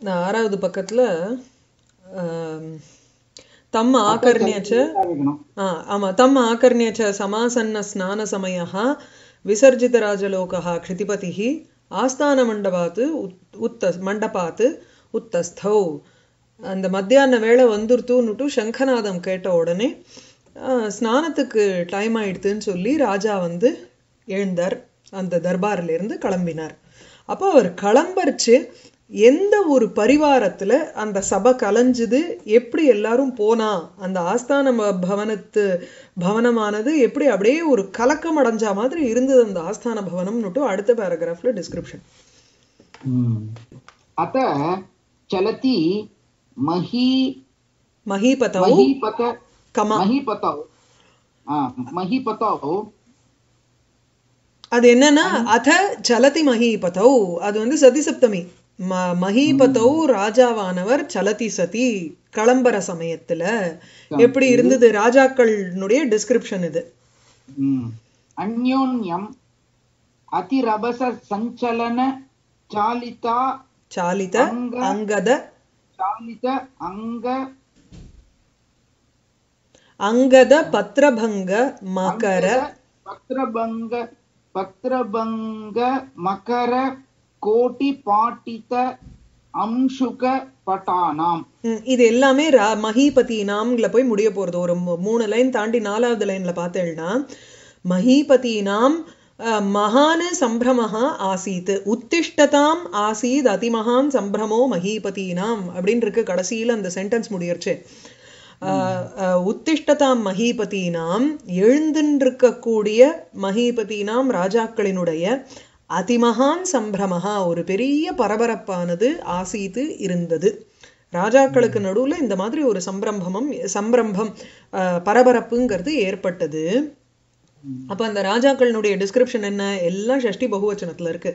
நான் ஆறாவது பக்கத்துல ஆம், தம் ஆகர்ணியச்ச இருக்கணும் ஆ, ஆமா தம் ஆकर्ण्य च समासन्न स्नानसमयः विसर्जितराजलोकः क्षितिपतिः ஆஸ்தானமண்டபாத் உத் உத்த மண்டபாத் உத்தஸ்தௌ அந்த மத்தியான வேளை வந்துருத்துன்னுட்டு சங்கநாதம் கேட்ட உடனே ஆ, ஸ்நானத்துக்கு டைம் ஆயிடுதுன்னு சொல்லி ராஜா வந்து எழுந்தார் அந்த தர்பார்ல இருந்து கிளம்பினார் அப்போ அவர் கிளம்பரிச்சு எந்த ஒரு பரிவாரத்துல அந்த சபை கலைஞ்சுது எப்படி எல்லாரும் போனா அந்த ஆஸ்தான ம- பவனத்து பவனமானது எப்படி அப்படியே ஒரு கலக்கம் அடைஞ்ச மாதிரி இருந்தது அந்த ஆஸ்தான பவனம்னுட்டு அடுத்த பேராகிராஃப்ல டிஸ்கிரிப்ஷன் अत चलति मही மஹீபதௌ महीपत கமா महीपतौ आ, महीपतौ அது என்னன்னா அத சலதி மஹீபதௌ அது வந்து சதி சப்தமி ம மஹீபதௌ ராஜாவானவர் சலதி சதி கிளம்புற சமயத்துல எப்படி இருந்தது ராஜாக்களுடைய டிஸ்கிரிப்ஷன் இது ம். अन्योन्यम् अतिरभस सञ्चलन चालिता சாலித அங்க- அங்கத चालित अङ्ग அங்கத பத்ரபங்க மகர पत्रभङ्ग पत्रभङ्ग मकर कोटिपाटित अंशुक पटानाम् ம், இது எல்லாமே ரா- மஹீபதி நாம்ல போய் முடிய போறது ஒரு மூ- மூணு லைன் தாண்டி நாலாவது லைன்ல பார்த்தேன்னா மஹீபதி நாம் அஹ், மகான் சம்பிரமஹ ஆசீத் உத்திஷ்டதாம் ஆசீத் அதிமகான் சம்பிரமோ மஹீபதீனாம் அப்படின்னு இருக்கு கடைசியில அந்த சென்டென்ஸ் முடியறச்சு அஹ், அஹ், உத்திஷ்டதாம் மஹீபதீனாம் எழுந்திருக்கக்கூடிய மஹீபதீனாம் ராஜாக்களினுடைய அதிமகான் சம்பிரமஹா ஒரு பெரிய பரபரப்பானது ஆசீத்து இருந்தது ராஜாக்களுக்கு நடுவுல இந்த மாதிரி ஒரு சம்பிரம்பமம் சம்பிரம்பம் அஹ், பரபரப்புங்கிறது ஏற்பட்டது அப்ப அந்த ராஜாக்களினுடைய டிஸ்கிரிப்ஷன் என்ன எல்லாம் ஷஷ்டி பகுவச்சனத்துல இருக்கு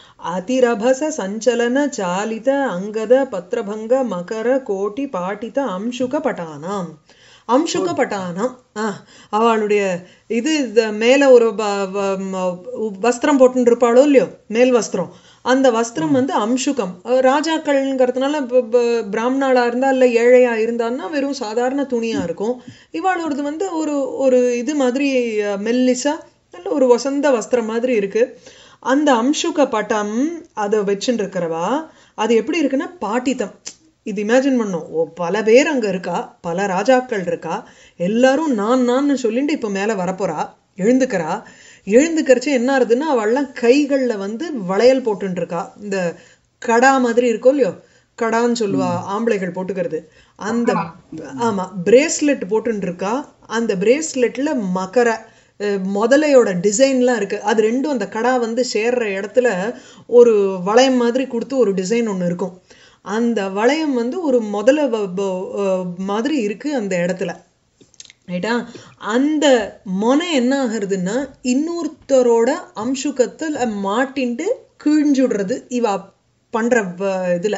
அதிரபச சஞ்சலன சாலித அங்கத பத்ரபங்க மகர கோட்டி பாட்டித அம்சுக பட்டானாம் அம்சுக பட்டானாம் ஆ அவளுடைய இது இந்த மேல ஒரு வ- வ- ம- வஸ்திரம் போட்டுன்னு இருப்பாளோ இல்லையோ மேல் வஸ்திரம் அந்த வஸ்திரம் வந்து அம்சுகம் அஹ் ராஜாக்கள்ங்கிறதுனால ப- ப- பிராமணாளா இருந்தா இல்ல ஏழையா இருந்தான்னா வெறும் சாதாரண துணியா இருக்கும் இவாளோடது வந்து ஒரு ஒரு இது மாதிரி அஹ், மெல்லிசா நல்ல ஒரு வசந்த வஸ்திரம் மாதிரி இருக்கு அந்த அம்சுக பட்டம் அதை வச்சுட்டு இருக்கிறவா அது எப்படி இருக்குன்னா பாட்டிதம் இது இமேஜின் பண்ணோம் ஓ பல பேர் அங்க இருக்கா பல ராஜாக்கள் இருக்கா எல்லாரும் நான் நான் சொல்லிட்டு இப்ப மேல வரப்போறா எழுந்துக்கிறா எழுந்துக்கிறச்சு என்ன ஆகுதுன்னா அவள்லாம் கைகள்ல வந்து வளையல் போட்டுட்டு இருக்கா இந்த கடா மாதிரி இருக்கும் இல்லையோ கடான்னு சொல்லுவா ஆம்பளைகள் போட்டுக்கிறது அந்த ஆமா பிரேஸ்லெட் போட்டுட்டு இருக்கா அந்த பிரேஸ்லெட்ல மகர அஹ், முதலையோட டிசைன்லாம் இருக்கு அது ரெண்டும் அந்த கடா வந்து சேர்ற இடத்துல ஒரு வளையம் மாதிரி கொடுத்து ஒரு டிசைன் ஒண்ணு இருக்கும் அந்த வளையம் வந்து ஒரு முதல வ- வ- அஹ், மாதிரி இருக்கு அந்த இடத்துல ரைட்டா அந்த மொனை என்ன ஆகுறதுன்னா இன்னொருத்தரோட அம்சுகத்துல மாட்டின்ட்டு கிழிஞ்சுடுறது இவ பண்ற வ- இதுல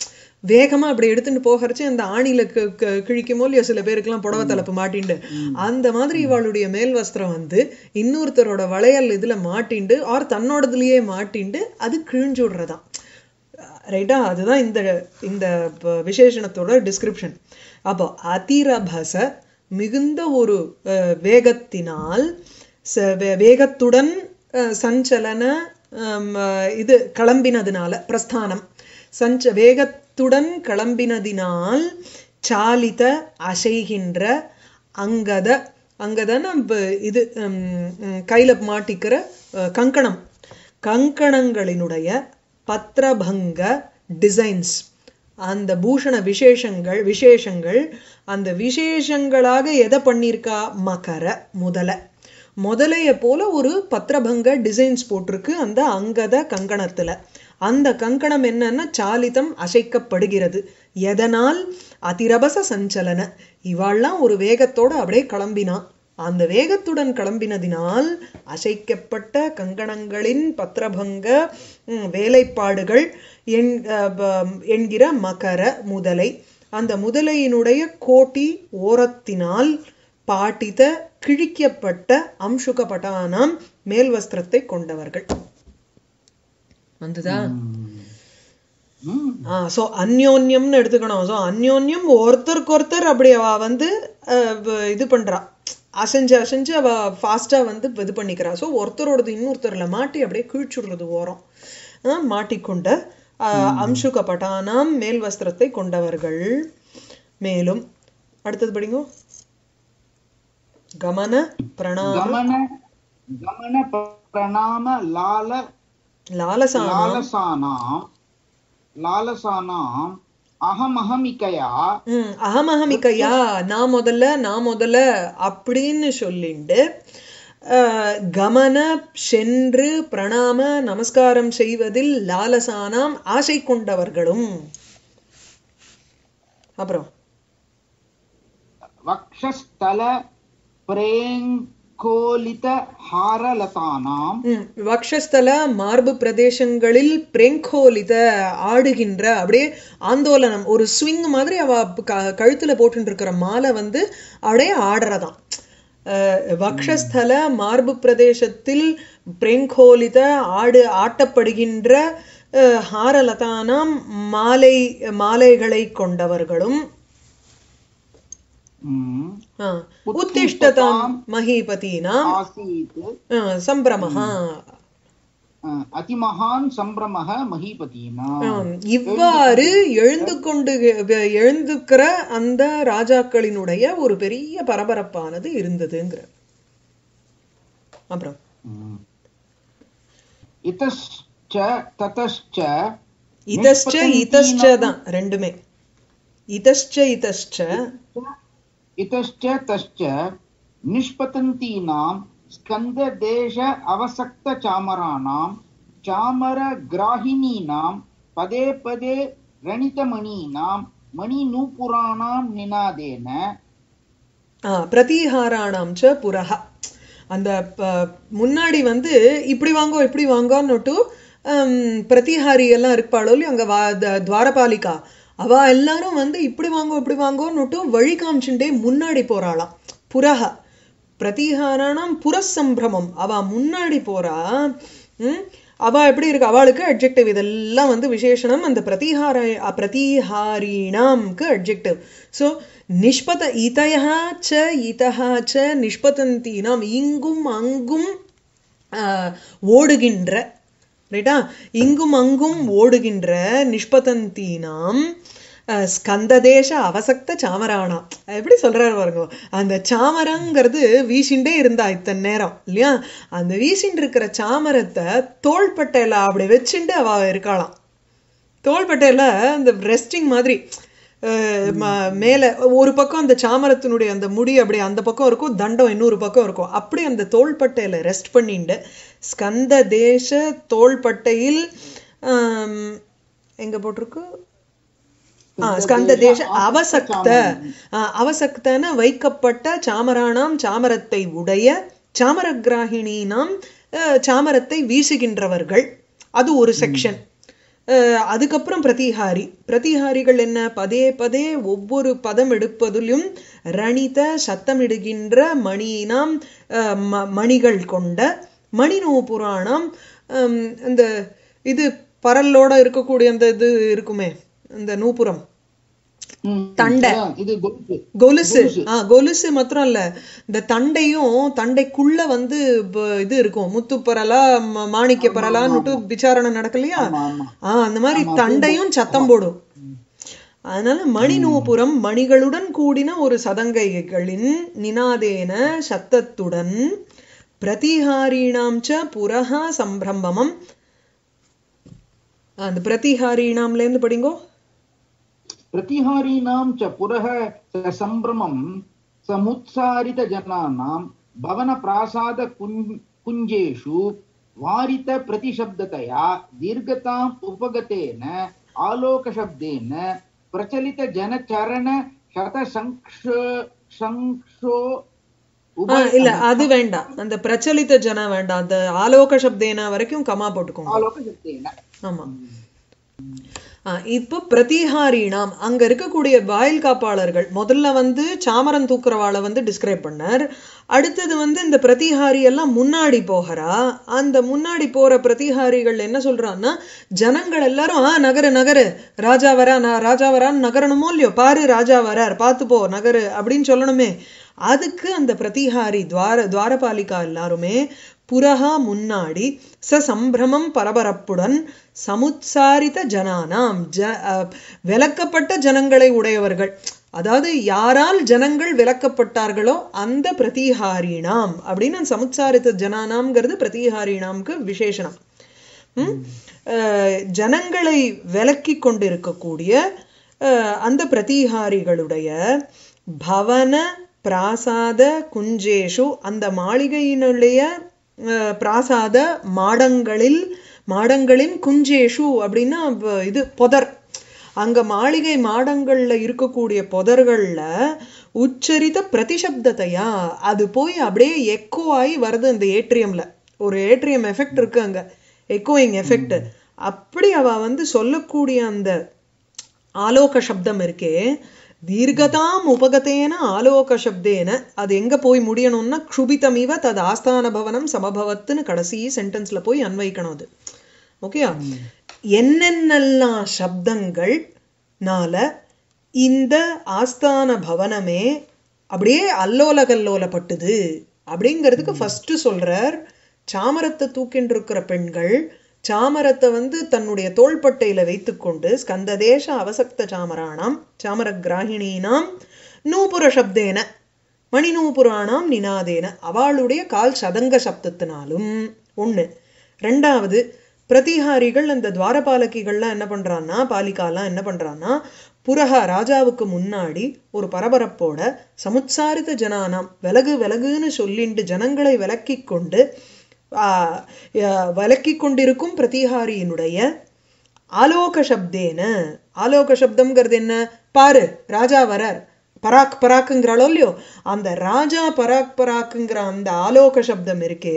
வேகமா அப்படி எடுத்துட்டு போகிறச்சு அந்த ஆணில கு- கு- கிழிக்குமோ இல்லையோ சில பேருக்குலாம் புடவை தலைப்பு மாட்டிண்டு அந்த மாதிரி இவளுடைய மேல் வஸ்திரம் வந்து இன்னொருத்தரோட வளையல் இதுல மாட்டிண்டு ஆர் தன்னோடதுலயே மாட்டிண்டு அது கிழிஞ்சு விடுறதாம் ரைட்டா அதுதான் இந்த இந்த ப- விசேஷணத்தோட டிஸ்கிரிப்ஷன் அப்போ அதிரபச மிகுந்த ஒரு அஹ், வேகத்தினால் ச- வே- வேகத்துடன் அஹ், சஞ்சலன ஹம், அஹ், இது கிளம்பினதுனால பிரஸ்தானம் சஞ்ச வேகத்துடன் கிளம்பினதினால் சாலித அசைகின்ற அங்கத அங்கதன இது ஹம், ஹம், கையில மாட்டிக்கிற அஹ், கங்கணம் கங்கணங்களினுடைய பத்ரபங்க டிசைன்ஸ் அந்த பூஷண விசேஷங்கள் விசேஷங்கள் அந்த விசேஷங்களாக எதை பண்ணியிருக்கா மகர முதல முதலைய போல ஒரு பத்ரபங்க டிசைன்ஸ் போட்டிருக்கு அந்த அங்கத கங்கணத்துல அந்த கங்கணம் என்னன்னா சாலிதம் அசைக்கப்படுகிறது எதனால் அதிரபச சஞ்சலன இவாள்லாம் ஒரு வேகத்தோட அப்படியே கிளம்பினா அந்த வேகத்துடன் கிளம்பினதினால் அசைக்கப்பட்ட கங்கணங்களின் பத்ரபங்க ம், வேலைப்பாடுகள் என் அஹ், ப- என்கிற மகர முதலை அந்த முதலையினுடைய கோட்டி ஓரத்தினால் பாட்டித கிழிக்கப்பட்ட அம்சுகப்பட்டானாம் மேல் வஸ்திரத்தை கொண்டவர்கள் வந்துதா ம் ஸோ அந்யோன்யம்னு எடுத்துக்கணும் ஸோ அந்யோன்யம் ஒருத்தருக்கு ஒருத்தர் அப்படி அவ வந்து அஹ், வ- இது பண்றா அசைஞ்சு அசைஞ்சு அவ ஃபாஸ்டா வந்து இது பண்ணிக்கிறா ஸோ ஒருத்தரோடது இன்னொருத்தர்ல மாட்டி அப்படியே கிழிச்சுடுறது ஓரம் அஹ், மாட்டிக்கொண்ட அஹ், அம்சுக பட்டானாம் மேல் வஸ்திரத்தை கொண்டவர்கள் மேலும் அடுத்தது படிங்கோ கமன பிரணாம गमन गमन प्रणाम लाल லாலசான लालसानां लालसानाम् अहमहमिकया ம் அகமகமிக்கையா நான் முதல்ல நான் முதல்ல அப்படின்னு சொல்லிண்டு அஹ், கமன சென்று பிரணாம நமஸ்காரம் செய்வதில் லாலசானாம் ஆசை கொண்டவர்களும் அப்புறம் वक्षस्थल प्रेङ्कोलित हारलतानां ம், வக்ஷஸ்தல மார்பு பிரதேசங்களில் பிரேங்கோலித ஆடுகின்ற அப்படியே ஆந்தோலனம் ஒரு ஸ்விங் மாதிரி அவ க- கழுத்துல போட்டுட்டு இருக்கிற மாலை வந்து அப்படியே ஆடுறதாம் அஹ், வக்ஷஸ்தல மார்பு பிரதேசத்தில் பிரேங்கோலித ஆடு ஆட்டப்படுகின்ற அஹ், ஹாரலதானாம் மாலை மாலைகளை கொண்டவர்களும் ம், ஆ, உத்திஷ்டதாம் மகீபதீனாம் आसीत् ஆ, சம்பிரமஹா अ, अतिमहान् सम्भ्रमः महीपतीनाम् ஆம், இவ்வாறு எழுந்து கொண்டு எழுந்துக்கிற அந்த ராஜாக்களினுடைய ஒரு பெரிய பரபரப்பானது இருந்ததுங்கிற அப்புறம் ம். इतश्च ततश्च இதஸ்ச இதஸ்ச தான் ரெண்டுமே இதஸ்ச இதஸ்ச इतश्च तश्च निष्पतन्तीनां स्कन्ददेश अवसक्तचामराणां चामरग्राहिणीनां पदे पदे रणितमणीनां मणिनूपुराणां निनादेन ஆ, பிரதிஹாராணாம் ச புரஹ அந்த ப- முன்னாடி வந்து இப்படி வாங்கோ இப்படி வாங்கோன்னுட்டு ஹம், பிரதிஹாரி எல்லாம் இருப்பாளோ இல்லையோ அங்க வா த- துவாரபாலிகா அவ எல்லாரும் வந்து இப்படி வாங்கோ இப்படி வாங்கோன்னுட்டு வழி காமிச்சுட்டே முன்னாடி போறாளாம் புரஹ பிரதிஹாராணாம் புரசம்பிரமம் அவ முன்னாடி போறா ம் அவ எப்படி இருக்கு அவளுக்கு அட்ஜெக்டிவ் இதெல்லாம் வந்து விசேஷணம் அந்த பிரதிஹார பிரதிஹாரீணாம்க்கு அட்ஜெக்டிவ் ஸோ நிஷ்பத இதயா ச இதஹா ச நிஷ்பதந்தீனாம் இங்கும் அங்கும் ஆஹ், ஓடுகின்ற ரைட்டா இங்கும் அங்கும் ஓடுகின்ற நிஷ்பதந்தீனாம் அஹ், ஸ்கந்ததேச அவசக்த சாமராணா எப்படி சொல்றாரு பாருங்க அந்த சாமரங்கிறது வீசிண்டே இருந்தா இத்தனை நேரம் இல்லையா அந்த வீசிண்டு இருக்கிற சாமரத்தை தோள்பட்டையில அப்படி வச்சுண்டு அவ இருக்காளாம் தோள்பட்டையில அந்த ரெஸ்டிங் மாதிரி அஹ், ம- மேல ஒரு பக்கம் அந்த சாமரத்தினுடைய அந்த முடி அப்படி அந்த பக்கம் இருக்கும் தண்டம் இன்னொரு பக்கம் இருக்கும் அப்படி அந்த தோள்பட்டையில ரெஸ்ட் பண்ணிண்டு ஸ்கந்த தேச தோள்பட்டையில் ஆம், எங்க போட்டிருக்கு ஆ, ஸ்கந்த தேச அவசக்த ஆ, அவசக்தன வைக்கப்பட்ட சாமராணாம் சாமரத்தை உடைய சாமரகிராகிணினாம் அஹ், சாமரத்தை வீசுகின்றவர்கள் அது ஒரு செக்ஷன் அதுக்கப்புறம் பிரதிஹாரி பிரதிஹாரிகள் என்ன பதே பதே ஒவ்வொரு பதம் எடுப்பதிலும் ரணித சத்தமிடுகின்ற மணியினாம் அஹ், ம- மணிகள் கொண்ட மணிநூ புராணம் ஹம், இந்த இது பரல்லோட இருக்கக்கூடிய அந்த இது இருக்குமே அந்த நூபுரம் ம், தண்டை. அதான், இது கொலுசு. கொலுசு ஆ கொலுசு மாத்திரம் இல்ல இந்த தண்டையும் தண்டைக்குள்ள வந்து ப- இது இருக்கும் முத்து பரலா ம- மாணிக்க பரலான்னுட்டு விசாரணை நடக்கலையா ஆமா, ஆமா. ஆ அந்த மாதிரி தண்டையும் சத்தம் போடும் அதனால மணி நூபுரம் மணிகளுடன் கூடின ஒரு சதங்கைகளின் நினாதேன சத்தத்துடன் பிரதிஹாரீணாம் ச புரஹா சம்பிரமம் அந்த பிரதிஹாரீணாம்ல இருந்து படிங்கோ प्रतिहारीणां च पुरः स सम्भ्रमं समुत्सारितजनानां भवनप्रासादकुञ् कुञ्जेषु वारितप्रतिशब्दतया दीर्घताम् उपगतेन आलोकशब्देन प्रचलितजनचरण शतसङ्क्ष सङ्क्षो ஆ, இல்ல அது வேண்டாம் அந்த பிரச்சலித ஜன வேண்டாம் அந்த ஆலோக சப்தேனா வரைக்கும் கமா போட்டுக்கோங்க आलोकशब्देन ஆமா ஆ, இப்போ பிரதிஹாரினாம் அங்க இருக்கக்கூடிய வாயில் காப்பாளர்கள் முதல்ல வந்து சாமரம் தூக்குறவாளை வந்து டிஸ்கிரைப் பண்ணார் அடுத்தது வந்து இந்த பிரதிஹாரி எல்லாம் முன்னாடி போகிறா அந்த முன்னாடி போற பிரதிஹாரிகள் என்ன சொல்றான்னா ஜனங்கள் எல்லாரும் ஆ நகரு நகரு ராஜா வரா நான் ராஜா வரான்னு நகரணுமோ இல்லையோ பாரு ராஜா வரார் பார்த்து போ நகரு அப்படின்னு சொல்லணுமே அதுக்கு அந்த பிரதிஹாரி துவார துவாரபாலிகா எல்லாருமே புரஹா முன்னாடி ச சம்பிரமம் பரபரப்புடன் சமுத்சாரித ஜனானாம் ஜ அஹ், விலக்கப்பட்ட ஜனங்களை உடையவர்கள் அதாவது யாரால் ஜனங்கள் விலக்கப்பட்டார்களோ அந்த பிரதிஹாரினாம் அப்படின்னு சமுத்சாரித ஜனானாம்ங்கிறது பிரதிஹாரினாம்க்கு விசேஷனம் ம்? அஹ், ஜனங்களை விலக்கி கொண்டிருக்கக்கூடிய அஹ், அந்த பிரதிஹாரிகளுடைய பவன பிராசாத குஞ்சேஷு அந்த மாளிகையினுடைய அஹ், பிராசாத மாடங்களில் மாடங்களின் குஞ்சேஷு அப்படின்னா வ- இது பொதர் அங்க மாளிகை மாடங்கள்ல இருக்கக்கூடிய பொதர்கள்ல உச்சரித்த பிரதிசப்தத்தையா அது போய் அப்படியே எக்கோ ஆகி வருது அந்த ஏட்ரியம்ல ஒரு ஏட்ரியம் எஃபெக்ட் இருக்கு அங்க எக்கோயிங் எஃபெக்ட் அப்படி அவ வந்து சொல்லக்கூடிய அந்த ஆலோக சப்தம் இருக்கே தீர்க்கதாம் உபகதேன ஆலோக சப்தேன அது எங்க போய் முடியணும்னா க்ஷுபிதமிவ தது ஆஸ்தான பவனம் சமபவத்துன்னு கடைசி சென்டென்ஸ்ல போய் அன்வைக்கணும் அது ஓகேயா என்னென்னலாம் சப்தங்கள்னால இந்த ஆஸ்தான பவனமே அப்படியே அல்லோல கல்லோலப்பட்டது அப்படிங்கிறதுக்கு ஃபர்ஸ்ட் சொல்றார் சாமரத்தை தூக்கின்னு இருக்கிற பெண்கள் சாமரத்தை வந்து தன்னுடைய தோள்பட்டையில வைத்துக்கொண்டு ஸ்கந்ததேச அவசக்த சாமராணாம் சாமர கிராகிணீனாம் நூபுர சப்தேன மணிநூபுராணாம் நினாதேன அவளுடைய கால் சதங்க சப்தத்தினாலும் ஒண்ணு ரெண்டாவது பிரதிஹாரிகள் அந்த துவாரபாலகிகள்லாம் என்ன பண்றான்னா பாலிகாலாம் என்ன பண்றான்னா புரஹா ராஜாவுக்கு முன்னாடி ஒரு பரபரப்போட சமுத்சாரித ஜனானாம் விலகு விலகுன்னு சொல்லிண்டு ஜனங்களை விலக்கிக் கொண்டு ஆஹ் ஆஹ் விலக்கிக் கொண்டிருக்கும் பிரதிஹாரியினுடைய ஆலோக சப்தேன ஆலோக சப்தம்ங்கிறது என்ன பாரு ராஜா வரார் பராக் பராக்குங்கிறாளோ இல்லையோ அந்த ராஜா பராக் பராக்குங்கிற அந்த ஆலோக சப்தம் இருக்கே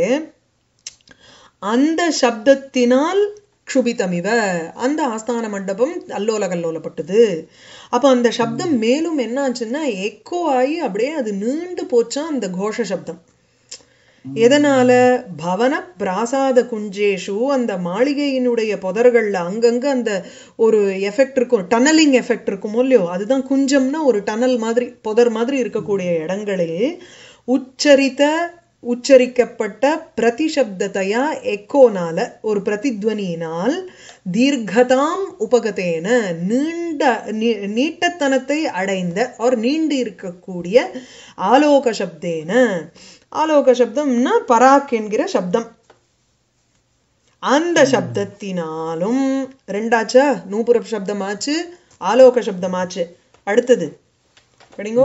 அந்த சப்தத்தினால் க்ஷுபிதமிவ அந்த ஆஸ்தான மண்டபம் அல்லோல கல்லோலப்பட்டது அப்ப அந்த சப்தம் மேலும் என்னாச்சுன்னா எக்கோ ஆகி அப்படியே அது நீண்டு போச்சா அந்த கோஷ சப்தம் எதனால பவன பிராசாத குஞ்சேஷு அந்த மாளிகையினுடைய புதர்கள்ல அங்கங்க அந்த ஒரு எஃபெக்ட் இருக்கும் டனலிங் எஃபெக்ட் இருக்கும் இல்லையோ அதுதான் குஞ்சம்னா ஒரு டனல் மாதிரி புதர் மாதிரி இருக்கக்கூடிய இடங்களில் உச்சரித்த உச்சரிக்கப்பட்ட பிரதிசப்தத்தையா எக்கோனால ஒரு பிரதித்வனியினால் தீர்க்கதாம் உபகதேன நீண்ட நீ- நீட்டத்தனத்தை அடைந்த ஒரு நீண்டு இருக்கக்கூடிய ஆலோக சப்தேன ஆலோக சப்தம்னா பராக் என்கிற சப்தம் அந்த சப்தத்தினாலும் ரெண்டாச்சா நூபுர சப்தமாச்சு ஆலோக சப்தமாச்சு அடுத்தது படிங்கோ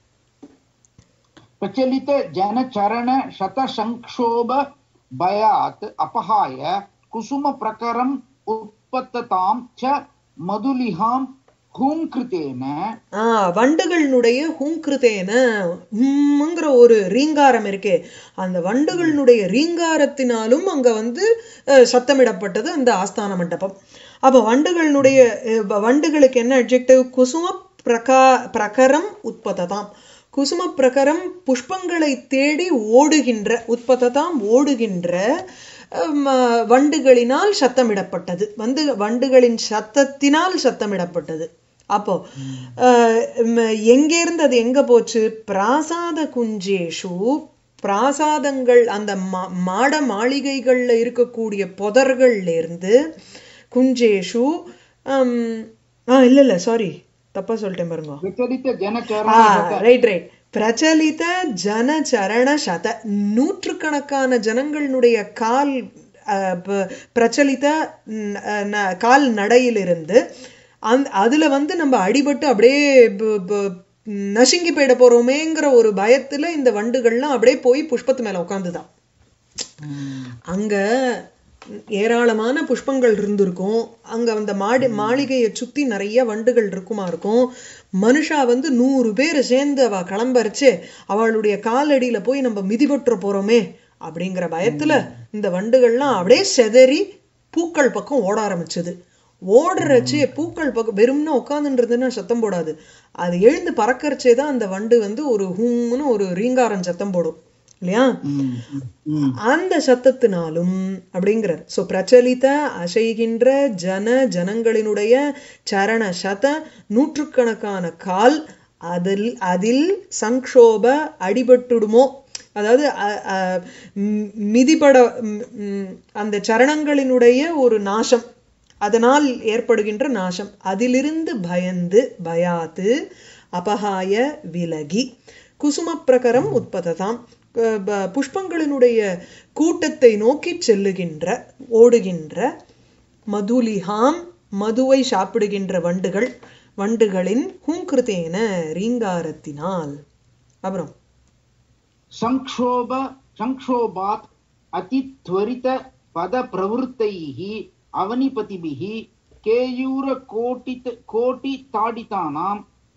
प्रचलित जनचरण शतसंक्षोभ भयात् अपहाय कुसुम प्रकरम् उत्पत्ततां च मधुलिहां हूङ्कृतेन ஆ வண்டுகளினுடைய ஹூங்கிருத்தேன ஹும்ங்கிற ஒரு ரீங்காரம் இருக்கே அந்த வண்டுகளினுடைய ரீங்காரத்தினாலும் அங்க வந்து அஹ், சத்தமிடப்பட்டது அந்த ஆஸ்தான மண்டபம் அப்ப வண்டுகளினுடைய அஹ், வண்டுகளுக்கு என்ன அட்ஜெக்டிவ் குசும பிரகா பிரகரம் உற்பத்ததாம் குசும பிரகரம் புஷ்பங்களை தேடி ஓடுகின்ற உற்பத்ததாம் ஓடுகின்ற ஹம், வண்டுகளினால் சத்தமிடப்பட்டது வந்து வண்டுகளின் சத்தத்தினால் சத்தமிடப்பட்டது அப்போ அஹ், ம், எங்கேருந்து அது எங்க போச்சு பிராசாத குஞ்சேஷு பிராசாதங்கள் அந்த மா- மாட மாளிகைகள்ல இருக்கக்கூடிய புதர்கள்ல இருந்து குஞ்சேஷு ஹம், ஆ இல்ல இல்ல சாரி தப்பா சொல்லிட்டேன் பாருங்க प्रचलित जनचरण ரைட் ரைட் பிரச்சலித ஜனச்சரண சத நூற்றுக்கணக்கான ஜனங்களுடைய கால் அஹ், ப- பிரச்சலித ம், அஹ், ந- கால் நடையிலிருந்து அந்த அதுல வந்து நம்ம அடிபட்டு அப்படியே ப- ப- நசுங்கி போயிட போறோமேங்கிற ஒரு பயத்துல இந்த வண்டுகள்லாம் அப்படியே போய் புஷ்பத்து மேல உட்காந்துதான் அங்க ஏராளமான புஷ்பங்கள் இருந்திருக்கும் அங்க அந்த மாடி மாளிகையை சுத்தி நிறைய வண்டுகள் இருக்குமா இருக்கும் மனுஷா வந்து நூறு பேர் சேர்ந்து அவ கிளம்பரிச்சு அவளுடைய காலடியில போய் நம்ம மிதிபட்டுற போறோமே அப்படிங்கிற பயத்துல இந்த வண்டுகள்லாம் அப்படியே செதறி பூக்கள் பக்கம் ஓட ஆரம்பிச்சது ஓடுறச்சே பூக்கள் பக்கம் வெறும்னா உட்காந்துன்றதுன்னா சத்தம் போடாது அது எழுந்து பறக்கறச்சே தான் அந்த வண்டு வந்து ஒரு ஹூம்னு ஒரு ரீங்காரம் சத்தம் போடும் இல்லையா ம், ம். அந்த சத்தத்தினாலும் அப்படிங்கிறார் சோ பிரச்சலித அசைகின்ற ஜன ஜனங்களினுடைய சரண சத நூற்றுக்கணக்கான கால் அதில் அதில் சங்ஷோப அடிபட்டுடுமோ அதாவது அ- அ- ம், மிதிபட ம், ம், அந்த சரணங்களினுடைய ஒரு நாசம் அதனால் ஏற்படுகின்ற நாசம் அதிலிருந்து பயந்து பயாத்து அபகாய விலகி குசும பிரகரம் உற்பததாம் அஹ் ப- புஷ்பங்களினுடைய கூட்டத்தை நோக்கி செல்லுகின்ற ஓடுகின்ற மதுலிஹாம் மதுவை சாப்பிடுகின்ற வண்டுகள் வண்டுகளின் ஹூங்கிருத்தேன ரீங்காரத்தினால் அப்புறம் संक्षोभ संक्षोभात् अतित्वरित पदप्रवृत्तैः अवनिपतिभिः केयूरकोटित कोटिताडितानां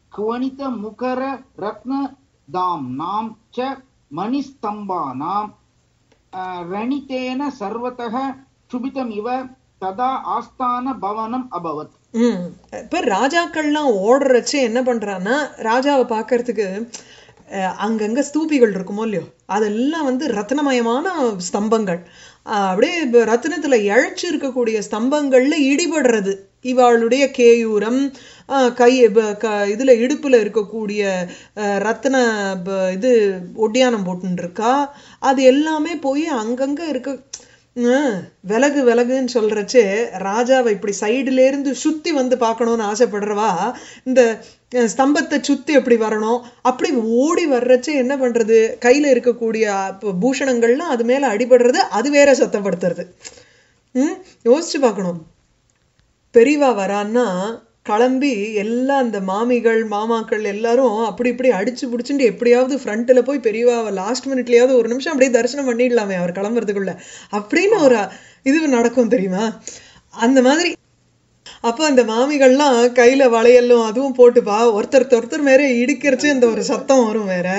क्वणितमुखररत्नदाम्नां च मणिस्तम्भानां अ, रणितेन सर्वतः क्षुभितमिव तदा आस्थानभवनम् अभवत् ம் இப்ப ராஜாக்கள்லாம் ஓடுறச்சு என்ன பண்றான்னா ராஜாவை பார்க்கறதுக்கு அஹ், அங்கங்க ஸ்தூபிகள் இருக்குமோ இல்லையோ அதெல்லாம் வந்து ரத்னமயமான ஸ்தம்பங்கள் அஹ், அப்படியே இப்ப ரத்னத்துல இழைச்சு இருக்கக்கூடிய ஸ்தம்பங்கள்ல இடிபடுறது இவாளுடைய கேயூரம் அஹ், கை ப- க- இதுல இடுப்புல இருக்கக்கூடிய அஹ், ரத்ன ப- இது ஒட்டியானம் போட்டுன்னு இருக்கா அது எல்லாமே போய் அங்கங்க இருக்க ஆஹ், விலகு விலகுன்னு சொல்றச்சே ராஜாவை இப்படி சைடுல இருந்து சுத்தி வந்து பார்க்கணும்னு ஆசைப்படுறவா இந்த அஹ், ஸ்தம்பத்தை சுத்தி எப்படி வரணும் அப்படி ஓடி வர்றச்சே என்ன பண்றது கையில இருக்கக்கூடிய அப்ப பூஷணங்கள்லாம் அது மேல அடிபடுறது அது வேற சத்தப்படுத்துறது ம் யோசிச்சு பார்க்கணும் பெரியவா வரான்னா கிளம்பி எல்லா அந்த மாமிகள் மாமாக்கள் எல்லாரும் அப்படி இப்படி அடிச்சு பிடிச்சிட்டு எப்படியாவது ஃப்ரண்ட்ல போய் பெரியவாவை லாஸ்ட் மினிட்லயாவது ஒரு நிமிஷம் அப்படியே தரிசனம் பண்ணிடலாமே அவர் கிளம்புறதுக்குள்ள அப்படின்னு ஒரு இது நடக்கும் தெரியுமா அந்த மாதிரி அப்ப அந்த மாமிகள்லாம் கையில வளையலும் அதுவும் போட்டுப்பா ஒருத்தர் ஒருத்தர் மேல இடிக்கிறச்சு அந்த ஒரு சத்தம் வரும் வேற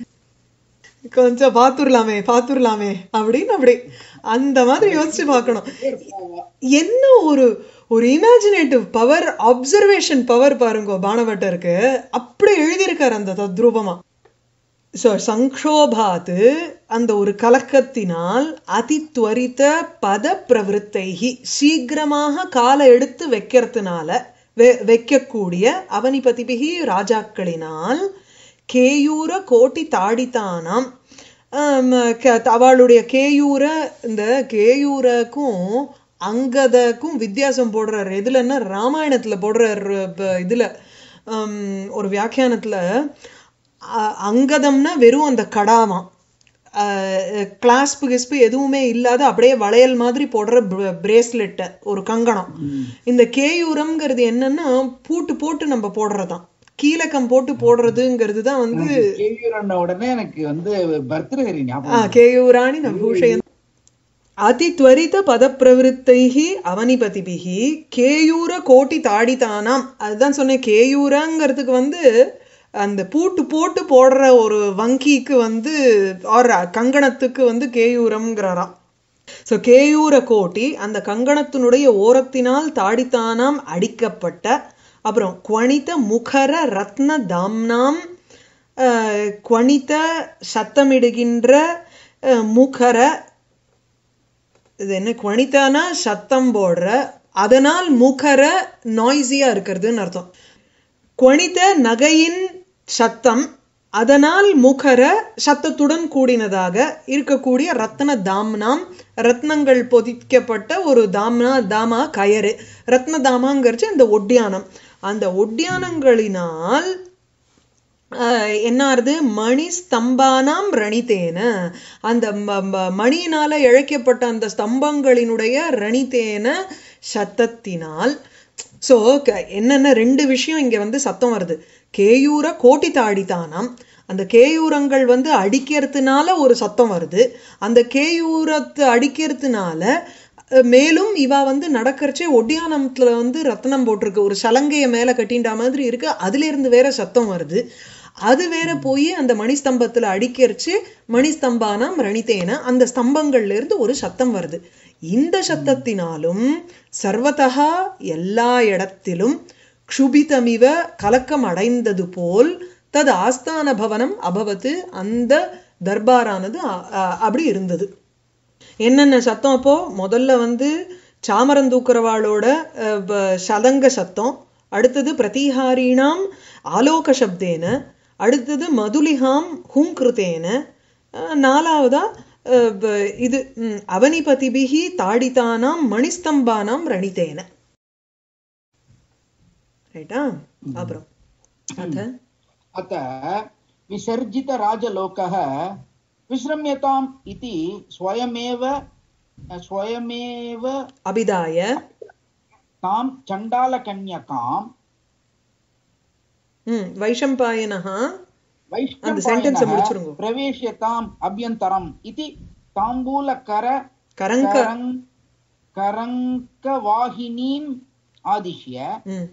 கொஞ்சம் பாத்துரலாமே பாத்துரலாமே அப்படின்னு அப்படி அந்த மாதிரி யோசிச்சு பார்க்கணும் என்ன ஒரு ஒரு இமேஜினேட்டிவ் பவர் அப்சர்வேஷன் பவர் பாருங்க பானபட்டருக்கு அப்படி எழுதியிருக்காரு அந்த தத்ரூபமா ஸோ சங்கோபாத்து அந்த ஒரு கலக்கத்தினால் அதித்வரித பத பிரவருத்தைகி சீக்கிரமாக காலை எடுத்து வைக்கிறதுனால வெ வைக்கக்கூடிய அவனிபதிபிகி ராஜாக்களினால் கேயூர கோட்டி தாடித்தானாம் ஆம், க- அவளுடைய கேயூர இந்த கேயூரக்கும் அங்கதக்கும் வித்தியாசம் போடுறார் எதுலன்னா ராமாயணத்துல போடுறார் ப- இதுல ஆம், ஒரு வியாக்கியானத்துல அ- அங்கதம்னா வெறும் அந்த கடாவாம் கிளாஸ்பு கிஸ்பு எதுவுமே இல்லாத அப்படியே வளையல் மாதிரி போடுற பிரேஸ்லெட் ஒரு கங்கணம் இந்த கேயூரம்ங்கிறது என்னன்னா பூட்டு போட்டு நம்ம போடுறதாம் கீழக்கம் போட்டு போடுறதுங்கிறது தான் வந்து கேள்வியுறன உடனே எனக்கு வந்து பர்த்டே ஞாபகம் ஆ, கேயூராணி நபூஷயன் அதித்வரித பதப்பிரவருத்தைः அவனிபதிபிः கேயூர கோட்டி தாடித்தானாம் அதுதான் சொன்னேன் கேயூரங்கிறதுக்கு வந்து அந்த பூட்டு போட்டு போடுற ஒரு வங்கிக்கு வந்து ஆர் கங்கணத்துக்கு வந்து கேயூரம்ங்கிறாராம் ஸோ கேயூர கோட்டி அந்த கங்கணத்தினுடைய ஓரத்தினால் தாடித்தானாம் அடிக்கப்பட்ட அப்புறம் குவணித முகர ரத்ன தாம்னாம் அஹ், குவணித சத்தமிடுகின்ற அஹ், முகர இது என்ன குவணித்தானா சத்தம் போடுற அதனால் முகர நாய்ஸியா இருக்கிறதுன்னு அர்த்தம் குவணித்த நகையின் சத்தம் அதனால் முகர சத்தத்துடன் கூடினதாக இருக்கக்கூடிய ரத்ன தாம்னாம் ரத்னங்கள் பொதிக்கப்பட்ட ஒரு தாம்னா தாமா கயறு ரத்ன தாமாங்கிறச்சு இந்த ஒட்டியானம் அந்த ஒட்டியானங்களினால் ஆஹ் என்ன ஆறுது மணி ஸ்தம்பானாம் ரணித்தேன அந்த ம- ம- மணியினால இழைக்கப்பட்ட அந்த ஸ்தம்பங்களினுடைய ரணித்தேன சத்தத்தினால் ஸோ என்னென்ன ரெண்டு விஷயம் இங்க வந்து சத்தம் வருது கேயூர கோட்டி தாடித்தானாம் அந்த கேயூரங்கள் வந்து அடிக்கிறதுனால ஒரு சத்தம் வருது அந்த கேயூரத்தை அடிக்கிறதுனால அஹ், மேலும் இவ வந்து நடக்கறச்சே ஒட்டியானத்துல வந்து ரத்னம் போட்டிருக்கு ஒரு சலங்கைய மேல கட்டிண்டா மாதிரி இருக்கு அதுல இருந்து வேற சத்தம் வருது அது வேற போய் அந்த மணிஸ்தம்பத்துல அடிக்கிறச்சு மணிஸ்தம்பானாம் ரணித்தேன அந்த ஸ்தம்பங்கள்ல இருந்து ஒரு சத்தம் வருது இந்த சத்தத்தினாலும் சர்வதா எல்லா இடத்திலும் க்ஷுபிதமிவ கலக்கம் அடைந்தது போல் தது ஆஸ்தான பவனம் அபவத்து அந்த தர்பாரானது அ- அ- அப்படி இருந்தது என்னென்ன சத்தம் அப்போ முதல்ல வந்து சாமரம் தூக்குறவாளோட அஹ், ப- சதங்க சத்தம் அடுத்தது பிரதிஹாரீணாம் ஆலோக சப்தேன அடுத்தது மதுலிகாம் ஹுங்கிருத்தேன அஹ், நாலாவதா அஹ், ப- இது ம், அவனிபதிபிகி தாடிதானாம் மணிஸ்தம்பானாம் ரணிதேன ரைட்டா அப்புறம் அத अत विसर्जितराजलोकः विश्रम्यताम् इति स्वयमेव स्वयमेव அபிதாய तां चण्डालकन्यकाम् ம் வைஷம்பாயனஹா அந்த sentence அ वैष्णवायनः முடிச்சிருங்க. प्रवेश्यताम् अभ्यन्तरम् इति ताम्बूलकर கரங்க करङ्- करङ्कवाहिनीम् आदिश्य ம்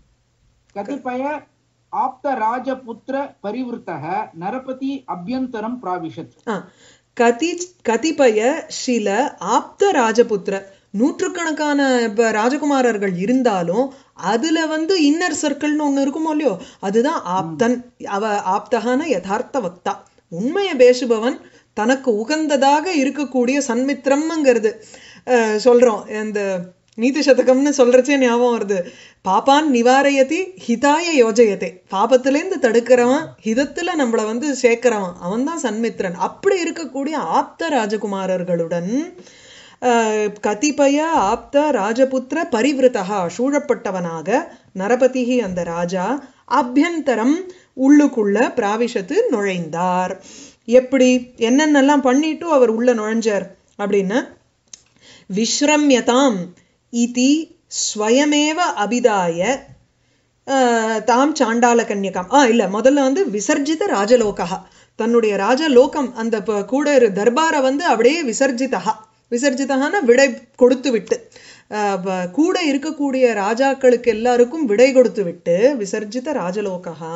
कतिपय आप्तराजपुत्र परिवृतः नरपति अभ्यन्तरं प्राविशत् ஆ, கதி கதிபய சில ஆப்த ராஜபுத்திர நூற்றுக்கணக்கான இப்ப ராஜகுமாரர்கள் இருந்தாலும் அதுல வந்து இன்னர் சர்க்கிள்னு ஒண்ணு இருக்குமோ இல்லையோ அதுதான் ஆப்தன் அவ ஆப்தகான யதார்த்த வக்தா உண்மையை பேசுபவன் தனக்கு உகந்ததாக இருக்கக்கூடிய சன்மித்திரம்ங்கிறது அஹ், சொல்றோம் இந்த நீதி சதகம்னு சொல்றச்சே ஞாபகம் வருது பாப்பான் நிவாரயதி ஹிதாய யோஜயதே பாபத்திலேருந்து தடுக்கிறவன் ஹிதத்துல நம்மள வந்து சேர்க்கிறவன் அவன் தான் சன்மித்ரன் அப்படி இருக்கக்கூடிய ஆப்த ராஜகுமாரர்களுடன் அஹ், கதிபய ஆப்த ராஜபுத்திர பரிவிருத்தகா சூழப்பட்டவனாக நரபதிகி அந்த ராஜா அபியந்தரம் உள்ளுக்குள்ள பிராவிஷத்து நுழைந்தார் எப்படி என்னென்னலாம் பண்ணிட்டு அவர் உள்ள நுழைஞ்சார் அப்படின்னு விஸ்ரம்யதாம் இதி ஸ்வயமேவ அபிதாய அஹ், தாம் சாண்டால கன்யகாம் ஆ இல்ல முதல்ல வந்து விசர்ஜித ராஜலோகா தன்னுடைய ராஜலோகம் அந்த ப- கூட இரு தர்பாரை வந்து அப்படியே விசர்ஜிதா விசர்ஜிதகான விடை கொடுத்து விட்டு அஹ், ப- கூட இருக்கக்கூடிய ராஜாக்களுக்கு எல்லாருக்கும் விடை கொடுத்து விட்டு விசர்ஜித ராஜலோகா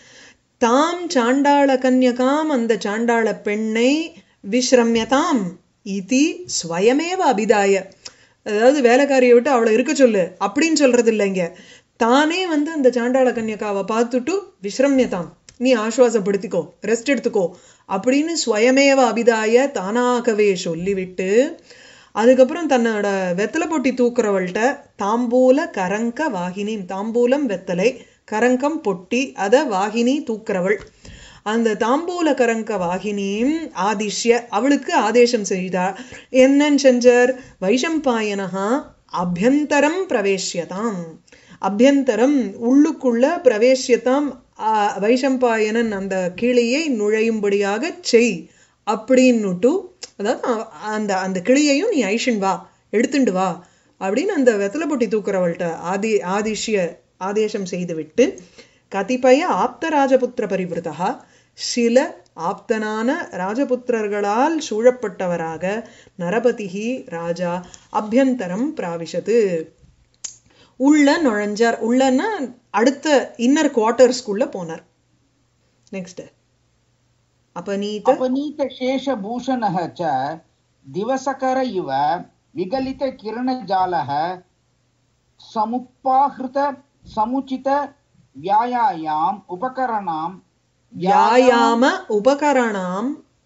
தாம் சாண்டாள கன்யகாம் அந்த சாண்டாள பெண்ணை விஸ்ரம்யதாம் இதி ஸ்வயமேவ அபிதாய அதாவது வேலைக்காரியை விட்டு அவளை இருக்க சொல்லு அப்படின்னு சொல்றது இல்லைங்க தானே வந்து அந்த சாண்டாள கன்யகாவை பார்த்துட்டு விஸ்ரம்யதாம் நீ ஆசுவாசப்படுத்திக்கோ ரெஸ்ட் எடுத்துக்கோ அப்படின்னு ஸ்வயமேவ அபிதாய தானாகவே சொல்லிவிட்டு அதுக்கப்புறம் தன்னோட வெத்தலை பொட்டி தூக்குறவள்கிட்ட தாம்பூல கரங்க வாகினி தாம்பூலம் வெத்தலை கரங்கம் பொட்டி அத வாகினி தூக்குறவள் அந்த தாம்பூல கரங்க வாகினியும் ஆதிஷ்ய அவளுக்கு ஆதேசம் செய்தார் என்னன்னு செஞ்சார் வைஷம்பாயனஹா அபியந்தரம் பிரவேசியதாம் அபியந்தரம் உள்ளுக்குள்ள பிரவேசியதாம் ஆ, வைஷம்பாயனன் அந்த கிளியை நுழையும்படியாக செய் அப்படின்னுட்டு அதாவது அ- அந்த அந்த கிளியையும் நீ ஐஷன் வா எடுத்துண்டு வா அப்படின்னு அந்த வெத்தலை பொட்டி தூக்குறவள்கிட்ட ஆதி ஆதிஷ்ய ஆதேசம் செய்துவிட்டு கதிபய ஆப்த ராஜபுத்திர பரிவிருத்தா சில ஆப்தனான ராஜபுத்திரர்களால் சூழப்பட்டவராக நரபதிகி ராஜா அபியந்தரம் பிராவிஷது உள்ள நுழைஞ்சார் உள்ளன்னா அடுத்த இன்னர் குவார்ட்டர்ஸ்குள்ள போனார் நெக்ஸ்ட் अपनीत अपनीतशेषभूषणः च दिवसकर इव विगलितकिरणजालः समुपाहृत समुचित व्यायायाम् उपकरणां व्यायाम उपकरणां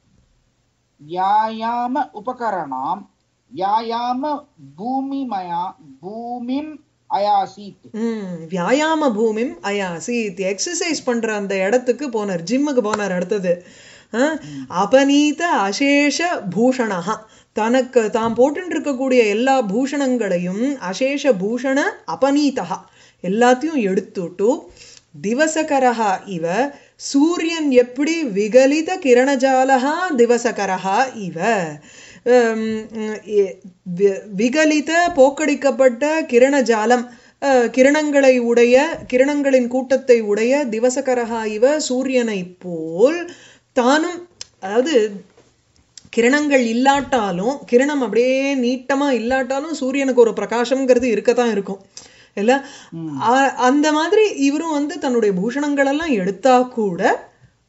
व्यायाम उपकरणां व्यायाम भूमिमया भूमिम् अयासीत् ம் வியாயாம பூமிம் அயாசித் எக்ஸசைஸ் பண்ற அந்த இடத்துக்கு போனார் ஜிம்முக்கு போனார் அடுத்தது அஹ், அபநீத அசேஷ பூஷணா தனக்கு தாம் போட்டு இருக்கக்கூடிய எல்லா பூஷணங்களையும் அசேஷ பூஷண அபநீதா எல்லாத்தையும் எடுத்துட்டு திவசகரஹா இவ சூரியன் எப்படி விகலித கிரணஜாலஹா திவசகரஹா இவ ஹம், எ- வி- விகலித போக்கடிக்கப்பட்ட கிரணஜாலம் அஹ், கிரணங்களை உடைய கிரணங்களின் கூட்டத்தை உடைய திவசகரஹா இவ சூரியனை போல் தானும் அதாவது கிரணங்கள் இல்லாட்டாலும் கிரணம் அப்படியே நீட்டமா இல்லாட்டாலும் சூரியனுக்கு ஒரு பிரகாசம்ங்கிறது இருக்கத்தான் இருக்கும் இல்ல அ- அந்த மாதிரி இவரும் வந்து தன்னுடைய பூஷணங்கள் எல்லாம் எடுத்தா கூட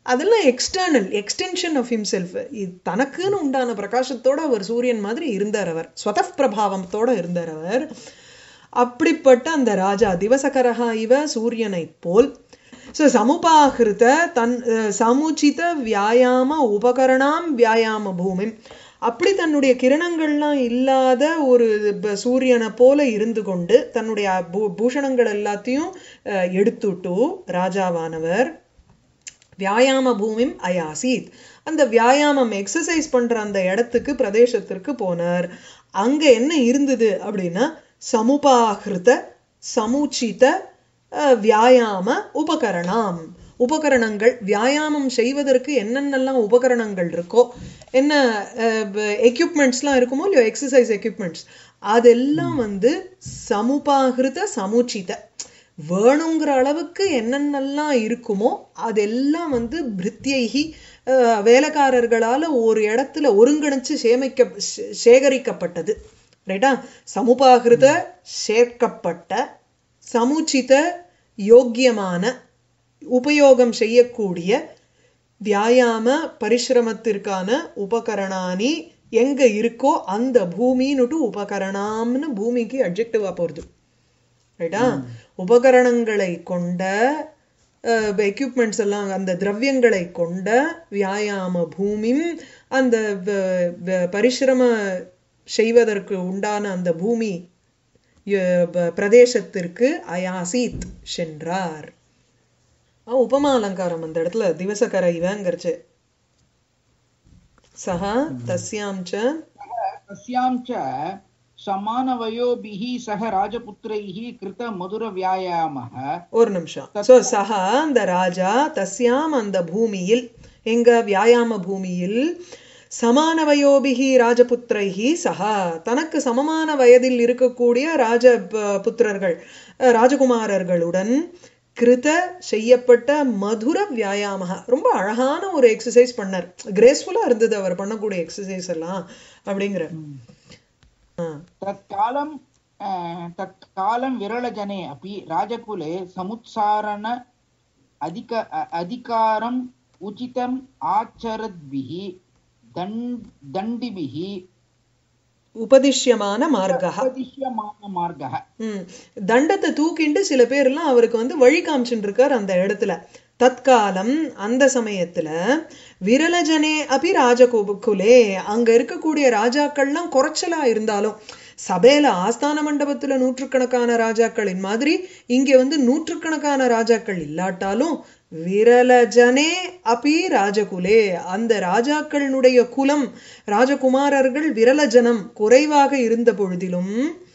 அதெல்லாம் எக்ஸ்டர்னல் எக்ஸ்டென்ஷன் ஆஃப் ஹிம்செல்ஃப் தனக்குன்னு உண்டான பிரகாசத்தோட அவர் சூரியன் மாதிரி இருந்தார் அவர் ஸ்வதப் பிரபாவத்தோட இருந்தார் அவர் அப்படிப்பட்ட அந்த ராஜா திவசகரஹா இவ சூரியனை போல் ஸோ சமுபாகிருத தன் அஹ், சமுச்சித வியாயாம உபகரணாம் வியாயாம பூமி அப்படி தன்னுடைய கிரணங்கள்லாம் இல்லாத ஒரு ப- சூரியனை போல இருந்து கொண்டு தன்னுடைய பூ- பூஷணங்கள் எல்லாத்தையும் அஹ், எடுத்துட்டு ராஜாவானவர் வியாயாம பூமிம் அயாசீத் அந்த வியாயாமம் எக்ஸசைஸ் பண்ற அந்த இடத்துக்கு பிரதேசத்திற்கு போனார் அங்க என்ன இருந்தது அப்படின்னா சமுபாகிருத சமுச்சித அஹ், வியாயாம உபகரணம் உபகரணங்கள் வியாயாமம் செய்வதற்கு என்னென்னலாம் உபகரணங்கள் இருக்கோ என்ன எக்யூப்மெண்ட்ஸ்லாம் இருக்குமோ இல்லையோ எக்ஸசைஸ் எக்யூப்மெண்ட்ஸ் அதெல்லாம் வந்து சமுபாகிருத சமுச்சித வேணுங்கிற அளவுக்கு என்னென்னலாம் இருக்குமோ அதெல்லாம் வந்து பிரித்யைகி அஹ், வேலைக்காரர்களால ஒரு இடத்துல ஒருங்கிணைச்சு சேமிக்க சே- சேகரிக்கப்பட்டது ரைட்டா சமுபாகிருத சேர்க்கப்பட்ட சமுச்சித யோக்கியமான உபயோகம் செய்யக்கூடிய வியாயாம பரிசிரமத்திற்கான உபகரணானி எங்க இருக்கோ அந்த பூமின்னுட்டு உபகரணாம்னு பூமிக்கு அட்ஜெக்டிவா போறது ரைட்டா உபகரணங்களை கொண்ட எக்யூப்மெண்ட்ஸ் எல்லாம் அந்த திரவியங்களை கொண்ட வியாயாம பூமிம் அந்த வ- வ- பரிசிரம செய்வதற்கு உண்டான அந்த பூமி ய- ப- பிரதேசத்திற்கு அயாசீத் சென்றார் ஆ, உபமா அலங்காரம் அந்த இடத்துல திவசகர இவங்கிறச்சு சஹா தஸ்யாம் ச तस्यां च समानवयोभिः सह राजपुत्रैः कृतमधुरव्यायामः ஒரு நிமிஷம் சோ சஹா அந்த ராஜா தஸ்யாம் அந்த பூமியில் எங்க வியாயாம பூமியில் சமான வயோபிகி ராஜபுத்திரைஹி சஹா தனக்கு சமமான வயதில் இருக்கக்கூடிய ராஜ ப- புத்திரர்கள் அஹ், ராஜகுமாரர்களுடன் கிருத செய்யப்பட்ட மதுர வியாயாம ரொம்ப அழகான ஒரு எக்ஸசைஸ் பண்ணார் கிரேஸ்ஃபுல்லா இருந்தது அவர் பண்ணக்கூடிய எக்ஸசைஸ் எல்லாம் அப்படிங்கிற ஆ. तत्कालं अ, तत्कालं विरलजने अपि राजकुले समुत्सारण अधिक अ- अधिकारम् उचितम् आचरद्भिः दण्- दण्डिभिः உபதிஷ்யமான மார்கா उपदिश्यमानमार्गः ம் தண்டத்தை தூக்கிண்டு சில பேர்லாம் அவருக்கு வந்து வழி காமிச்சுட்டு இருக்கார் அந்த இடத்துல தற்காலம் அந்த சமயத்துல விரலஜனே அபி ராஜகுலே அங்க இருக்கக்கூடிய ராஜாக்கள்லாம் குறைச்சலா இருந்தாலும் சபையில ஆஸ்தான மண்டபத்துல நூற்றுக்கணக்கான ராஜாக்களின் மாதிரி இங்க வந்து நூற்றுக்கணக்கான ராஜாக்கள் இல்லாட்டாலும் விரலஜனே அபி ராஜகுலே அந்த ராஜாக்களினுடைய குலம் ராஜகுமாரர்கள் விரலஜனம் குறைவாக இருந்த பொழுதிலும்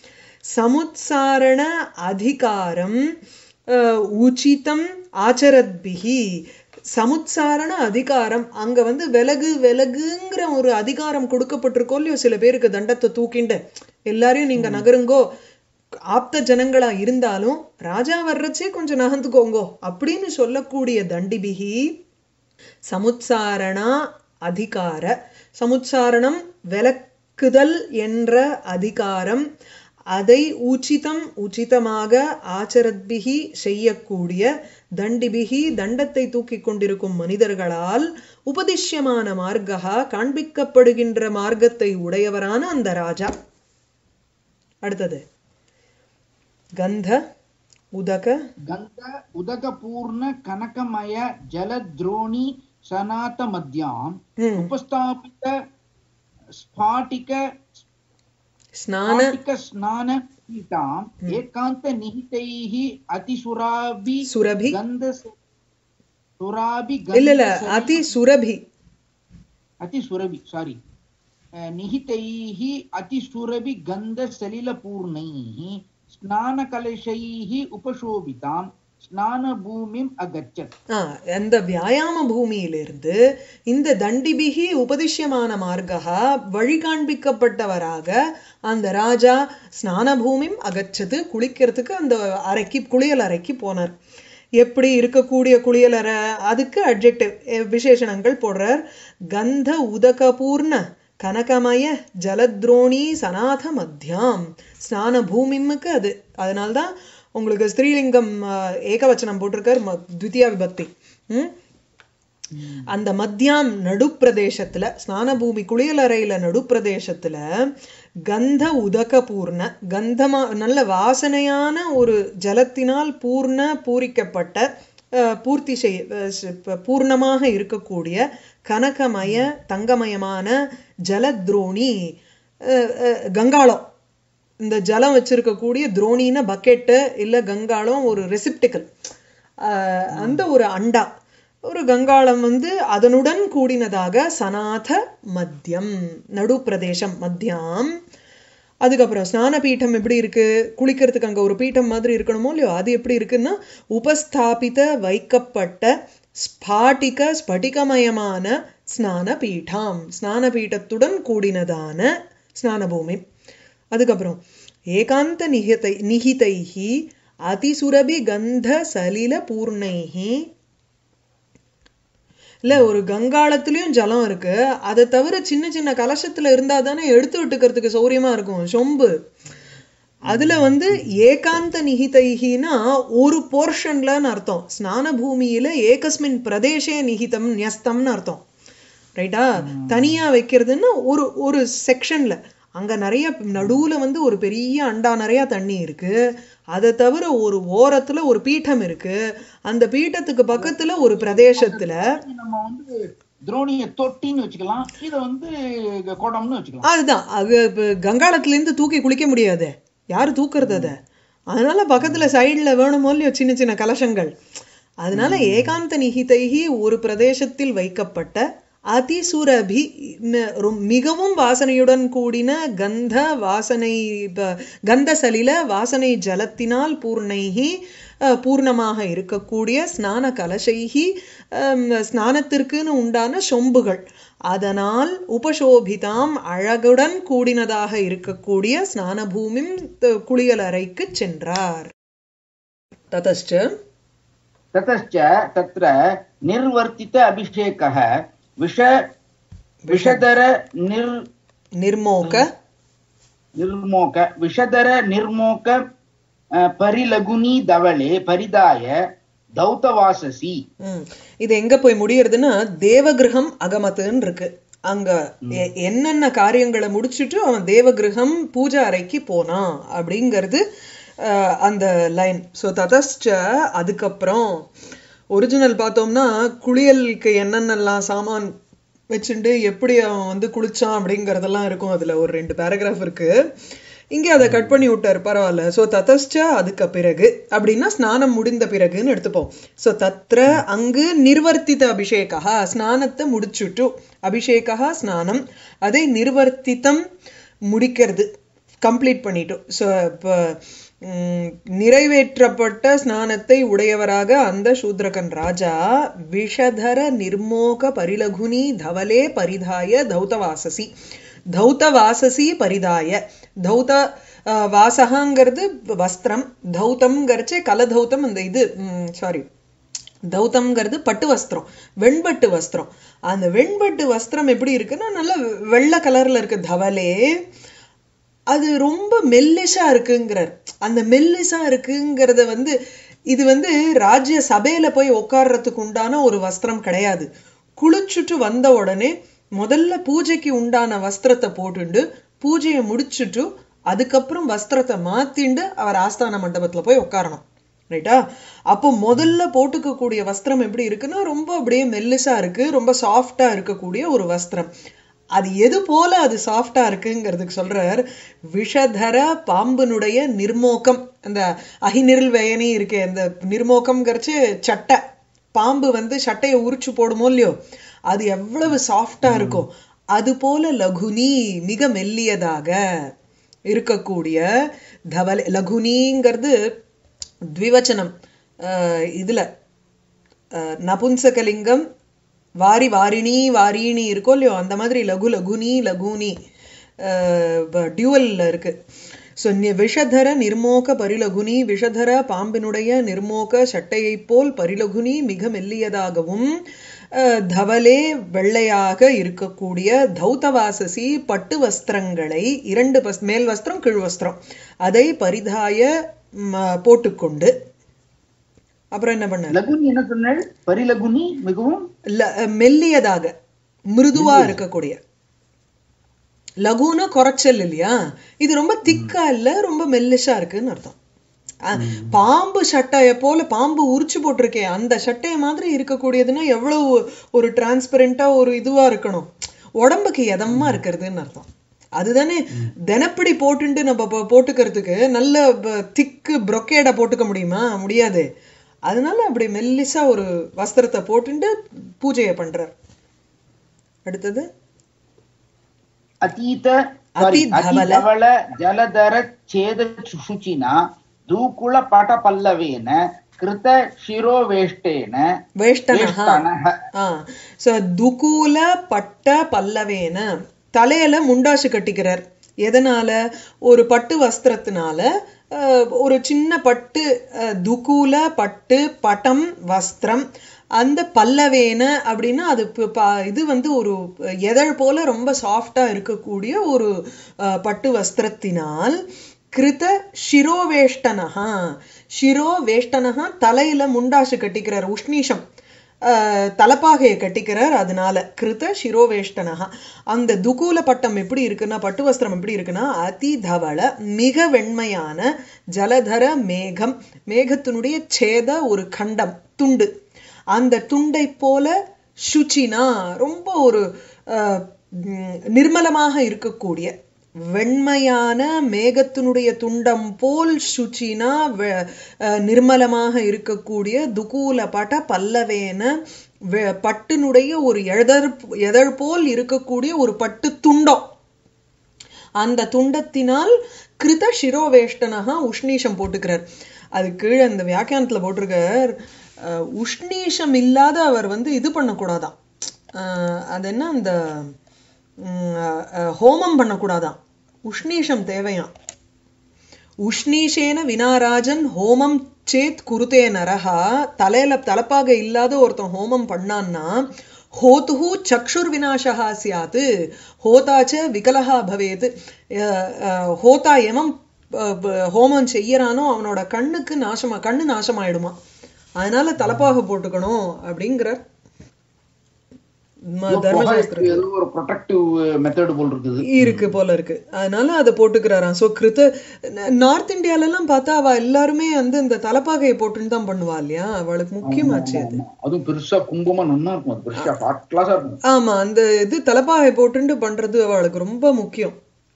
சமுத்சாரண அதிகாரம் அஹ், உச்சிதம் ஆச்சரத்பிகி சமுத்சாரண அதிகாரம் அங்க வந்து விலகு விலகுங்கிற ஒரு அதிகாரம் கொடுக்கப்பட்டிருக்கோ இல்லையோ சில பேருக்கு தண்டத்தை தூக்கிண்டு எல்லாரையும் நீங்க நகருங்கோ ஆப்த ஜனங்களா இருந்தாலும் ராஜா வர்றச்சே கொஞ்சம் நகர்ந்துக்கோங்கோ அப்படின்னு சொல்லக்கூடிய தண்டிபிகி சமுத்சாரணா அதிகார சமுத்சாரணம் விலக்குதல் என்ற அதிகாரம் அதை உச்சிதம் உச்சிதமாக ஆச்சரத்பிகி செய்யக்கூடிய தண்டிபிகி தண்டத்தை தூக்கிக் கொண்டிருக்கும் மனிதர்களால் உபதிஷ்யமான மார்க்கா காண்பிக்கப்படுகின்ற மார்க்கத்தை உடையவரான அந்த ராஜா அடுத்தது கந்த உதக गन्ध उदकपूर्ण कनकमय जलद्रोणी सनातमध्याम् ம், उपस्थापित स्फाटिक ஸ்நான स्फाटिक स्नान पीताम् एकान्त निहितैः अतिसुराभि சுரபி गन्ध सुराभि இல்ல இல்ல गन्ध அதி சுரபி अतिसुरभि सारी निहितैः अतिसुरभि गन्धसलिलपूर्णैः स्नानकलशैः उपशोभितां स्नानभूमिम् अगच्छत् ஆ, அந்த வியாயாம பூமியிலிருந்து இந்த தண்டிபிகி உபதிஷ்யமான மார்க்கா வழி காண்பிக்கப்பட்டவராக அந்த ராஜா ஸ்நான பூமிம் அகச்சது குளிக்கிறதுக்கு அந்த அறைக்கு குளியல் அறைக்கு போனார் எப்படி இருக்கக்கூடிய குளியலறை அதுக்கு அட்ஜெக்டிவ் விசேஷணங்கள் போடுறார் கந்த உதகபூர்ண கனகமய ஜலத்ரோணி சநாத மத்தியாம் ஸ்நான பூமிமுக்கு அது அதனால்தான் உங்களுக்கு ஸ்திரீலிங்கம் ஆ, ஏகவச்சனம் போட்டிருக்கார் ம- த்விதியா விபக்தி ம் அந்த மத்தியாம் நடுப்பிரதேசத்துல ஸ்நான பூமி குளியலறையில நடுப்பிரதேசத்துல கந்த உதக பூர்ண கந்தமா நல்ல வாசனையான ஒரு ஜலத்தினால் பூர்ண பூரிக்கப்பட்ட அஹ், பூர்த்தி செய் அஹ், ஸ்- ப- பூர்ணமாக இருக்கக்கூடிய கனகமய தங்கமயமான ஜலத்ரோணி அஹ், அஹ், கங்காளம் இந்த ஜலம் வச்சிருக்கக்கூடிய துரோணின பக்கெட்டு இல்ல கங்காளம் ஒரு ரெசிப்டிக்கல் அந்த ஒரு அண்டா ஒரு கங்காளம் வந்து அதனுடன் கூடினதாக சனாத மத்தியம் நடுப்பிரதேசம் மத்தியாம் அதுக்கப்புறம் ஸ்நான பீடம் எப்படி இருக்கு குளிக்கிறதுக்கு அங்க ஒரு பீடம் மாதிரி இருக்கணுமோ இல்லையோ அது எப்படி இருக்குன்னா உபஸ்தாபித வைக்கப்பட்ட ஸ்பாட்டிக ஸ்படிகமயமான ஸ்நான பீഠாம் ஸ்நான பீഠத்துடன் கூடினதான ஸ்நான பூமி அதுக்கப்புறம் ஏகாந்த நிகிதை நிகிதைஹி அதிசுரபி கந்த சலில பூர்ணைஹி இல்ல ஒரு கங்காளத்திலயும் ஜலம் இருக்கு அதை தவிர சின்ன சின்ன கலசத்துல இருந்தா தானே எடுத்து விட்டுக்கிறதுக்கு சௌரியமா இருக்கும் சொம்பு அதுல வந்து ஏகாந்த நிகிதைஹினா ஒரு போர்ஷன்லன்னு அர்த்தம் ஸ்நான பூமியில ஏகஸ்மின் பிரதேசே நிகிதம் நியஸ்தம்னு அர்த்தம் ரைட்டா தனியா வைக்கிறதுன்னா ஒரு ஒரு செக்ஷன்ல அங்க நிறைய நடுவுல வந்து ஒரு பெரிய அண்டா நிறைய தண்ணி இருக்கு அதை தவிர ஒரு ஓரத்துல ஒரு பீഠம் இருக்கு அந்த பீഠத்துக்கு பக்கத்துல ஒரு பிரதேசத்துல நம்ம வந்து துரோணிய தொட்டின்னு வச்சுக்கலாம் இத வந்து குடம்னு வச்சுக்கலாம் அதுதான் அது இப்ப கங்காளத்துல இருந்து தூக்கி குளிக்க முடியாது யாரு தூக்குறது அத அதனால பக்கத்துல சைடுல வேணுமோ இல்லையோ சின்ன சின்ன கலசங்கள் அதனால ஏகாந்த நிகிதைகி ஒரு பிரதேசத்தில் வைக்கப்பட்ட அதிசுரபி ந- ரொ- மிகவும் வாசனையுடன் கூடின கந்த வாசனை ப- கந்த சலில வாசனை ஜலத்தினால் பூர்ணைகி அஹ், பூர்ணமாக இருக்கக்கூடிய ஸ்நான கலசைகி அம், ஸ்நானத்திற்குன்னு உண்டான சொம்புகள் அதனால் உபசோபிதாம் அழகுடன் கூடினதாக இருக்கக்கூடிய ஸ்நான பூமி குளியலறைக்கு சென்றார் ததச்ச ततश्च तत्र निर्वर्तित अभिषेकः विष विषधर निर् நிர்மோக निर्मोक विषधर निर्मोक अ, परिलघुनी धवले परिदाय दौतवाससी ம். இது எங்க போய் முடியறதுன்னா தேவகிரகம் அகமத்துன்னு இருக்கு அங்க எ- என்னென்ன காரியங்களை முடிச்சிட்டு அவன் தேவகிரகம் பூஜை அறைக்கு போனான் அப்படிங்கிறது அஹ், அந்த லைன் ஸோ ததஸ்ச அதுக்கப்புறம் ஒரிஜினல் பார்த்தோம்னா குளியலுக்கு என்னென்னலாம் சாமான் வச்சுட்டு எப்படி அவன் வந்து குளிச்சான் அப்படிங்கறதெல்லாம் இருக்கும் அதுல ஒரு ரெண்டு பேராகிராஃப் இருக்கு இங்க அதை கட் பண்ணி விட்டாரு பரவாயில்ல சோ ததஸ்ச அதுக்கு பிறகு அப்படின்னா ஸ்நானம் முடிந்த பிறகுன்னு எடுத்துப்போம் சோ தத்ர அங்கு நிர்வர்த்தித அபிஷேகா ஸ்நானத்தை முடிச்சுட்டு அபிஷேகா ஸ்நானம் அதை நிர்வர்த்தித்தம் முடிக்கிறது கம்ப்ளீட் பண்ணிட்டோம் ஸோ இப்போ ம், நிறைவேற்றப்பட்ட ஸ்நானத்தை உடையவராக அந்த சூத்ரகன் ராஜா விஷதர நிர்மோக பரிலகுனி தவலே பரிதாய தௌதவாசசி தௌதவாசசி பரிதாய தௌத அஹ், வாசகாங்கிறது வஸ்திரம் தௌதம்ங்கிறச்சே கலதௌதம் அந்த இது சாரி தௌதம்ங்கிறது பட்டு வஸ்திரம் வெண்பட்டு வஸ்திரம் அந்த வெண்பட்டு வஸ்திரம் எப்படி இருக்குன்னா நல்ல வெள்ளை கலர்ல இருக்கு தவலே அது ரொம்ப மெல்லிசா இருக்குங்கிறார் அந்த மெல்லிசா இருக்குங்கிறத வந்து இது வந்து ராஜ்ய சபையில போய் உட்கார்றதுக்கு உண்டான ஒரு வஸ்திரம் கிடையாது குளிச்சுட்டு வந்த உடனே முதல்ல பூஜைக்கு உண்டான வஸ்திரத்தை போட்டுண்டு பூஜையை முடிச்சுட்டு அதுக்கப்புறம் வஸ்திரத்தை மாத்திண்டு அவர் ஆஸ்தான மண்டபத்துல போய் உட்காரணும் ரைட்டா அப்போ முதல்ல போட்டுக்கக்கூடிய வஸ்திரம் எப்படி இருக்குன்னா ரொம்ப அப்படியே மெல்லிசா இருக்கு ரொம்ப சாஃப்டா இருக்கக்கூடிய ஒரு வஸ்திரம் அது எது போல அது சாஃப்டா இருக்குங்கிறதுக்கு சொல்றார் விஷதர பாம்பினுடைய நிர்மோகம் அந்த அகிநிரல் வயனி இருக்கே அந்த நிர்மோகம்ங்கிறச்சு சட்டை பாம்பு வந்து சட்டையை உரிச்சு போடுமோ இல்லையோ அது எவ்வளவு சாஃப்டா இருக்கும் அது போல லகுனி மிக மெல்லியதாக இருக்கக்கூடிய தவலை லகுனிங்கிறது த்விவச்சனம் அஹ் இதுல அஹ் நபும்சகலிங்கம் வாரி வாரிணி வாரிணி இருக்கோ இல்லையோ அந்த மாதிரி லகு லகுனி லகுனி டியூவல்ல இருக்கு ஸோ விஷதர நிர்மோக பரிலகுனி விஷதர பாம்பினுடைய நிர்மோக சட்டையைப் போல் பரிலகுனி மிக மெல்லியதாகவும் அஹ், தவலே வெள்ளையாக இருக்கக்கூடிய தௌதவாசசி பட்டு வஸ்திரங்களை இரண்டு வஸ் மேல் வஸ்திரம் கீழ் வஸ்திரம் அதை பரிதாய ம, போட்டுக்கொண்டு அப்புறம் என்ன பண்ணார் லகுனி என்ன சொன்னாள் பரிலகுனி மிகவும் ல- மெல்லியதாக மிருதுவா இருக்கக்கூடிய லகுனா குறைச்சல் இல்லையா இது ரொம்ப திக்கா இல்ல ரொம்ப மெல்லிஷா இருக்குன்னு அர்த்தம் அஹ், பாம்பு சட்டைய போல பாம்பு உரிச்சு போட்டிருக்கே அந்த சட்டைய மாதிரி இருக்கக்கூடியதுன்னா எவ்வளவு ஒரு டிரான்ஸ்பரண்டா ஒரு இதுவா இருக்கணும் உடம்புக்கு எதமா இருக்கிறதுன்னு அர்த்தம் அதுதானே தினப்படி போட்டுட்டு நம்ம போ- போட்டுக்கிறதுக்கு நல்ல திக்கு brocade-அ போட்டுக்க முடியுமா முடியாது அதனால அப்படி மெல்லிசா ஒரு வஸ்திரத்தை போட்டுட்டு பூஜையை பண்றார் அடுத்தது அதீத சாரி அதிதவல. அதிதவள ஜலதர சேத சுஷுச்சினா தூக்குள பட பல்லவேன கிருத சிரோவேஷ்டேன வேஷ்டனஹா வேஷ்டனஹ ஆ சோ துகூல பட்ட பல்லவேன தலையில முண்டாசு கட்டிக்கிறார் எதனால ஒரு பட்டு வஸ்திரத்தினால அஹ், ஒரு சின்ன பட்டு அஹ், துகூல பட்டு பட்டம் வஸ்திரம் அந்த பல்லவேன அப்படின்னா அது ப- ப- இது வந்து ஒரு எதழ் போல ரொம்ப சாஃப்டா இருக்கக்கூடிய ஒரு அஹ், பட்டு வஸ்திரத்தினால் கிருத சிரோவேஷ்டனஹா சிரோவேஷ்டனஹா தலையில முண்டாசு கட்டிக்கிறார் உஷ்ணீஷம் ஆஹ், தலப்பாகையை கட்டிக்கிறார் அதனால கிருத சிரோவேஷ்டனஹா அந்த துகூல பட்டம் எப்படி இருக்குன்னா பட்டு வஸ்திரம் எப்படி இருக்குன்னா அதிதவள மிக வெண்மையான ஜலதர மேகம் மேகத்தினுடைய சேத ஒரு கண்டம் துண்டு அந்த துண்டை போல சுச்சினா ரொம்ப ஒரு ஆஹ், ம், நிர்மலமாக இருக்கக்கூடிய வெண்மையான மேகத்தினுடைய துண்டம் போல் சுச்சினா வெ- அஹ், நிர்மலமாக இருக்கக்கூடிய துகூல பட பல்லவேன வெ- பட்டினுடைய ஒரு எதழ் எதழ் போல் இருக்கக்கூடிய ஒரு பட்டு துண்டம் அந்த துண்டத்தினால் கிருத சிரோவேஷ்டனகா உஷ்ணீஷம் போட்டுக்கிறார் அது கீழே இந்த வியாக்கியானத்துல போட்டிருக்கார் அஹ், உஷ்ணீஷம் இல்லாத அவர் வந்து இது பண்ணக்கூடாதாம் அஹ், அது என்ன அந்த உம், அஹ், அஹ், ஹோமம் பண்ணக்கூடாதாம் உஷ்ணீஷம் தேவையாம் உஷ்ணீஷேன வினாராஜன் ஹோமம் சேத் குருதே நரஹா தலையில தலப்பாக இல்லாத ஒருத்தன் ஹோமம் பண்ணான்னா ஹோதுஹு சக்ஷுர் விநாசகா சியாத்து ஹோதாச்ச விகலஹா பவேத் அஹ், அஹ், ஹோதா எவன் அஹ், ப- ஹோமம் செய்யறானோ அவனோட கண்ணுக்கு நாசமா கண்ணு நாசமாயிடுமா அதனால தலப்பாக போட்டுக்கணும் அப்படிங்கிறார் ம- தர்மசாஸ்திரம் ஏதோ ஒரு ப்ரொடெக்டிவ் மெத்தட் போல் இருக்குது இருக்கு போல இருக்கு அதனால அதை போட்டுக்கிறாராம் சோ கிருத்த நார்த் இந்தியால எல்லாம் பார்த்தா அவ எல்லாருமே வந்து இந்த தலப்பாகையை போட்டுன்னு தான் பண்ணுவா இல்லையா அவளுக்கு முக்கியமாச்சு அது ஆமா. அதுவும் பெருசா குங்குமம் நன்னா இருக்கும் அது பெருசா ஃபர்ஸ்ட் கிளாஸா இருக்கும் ஆமா அந்த இது தலப்பாகை போட்டுண்டு பண்றது அவளுக்கு ரொம்ப முக்கியம்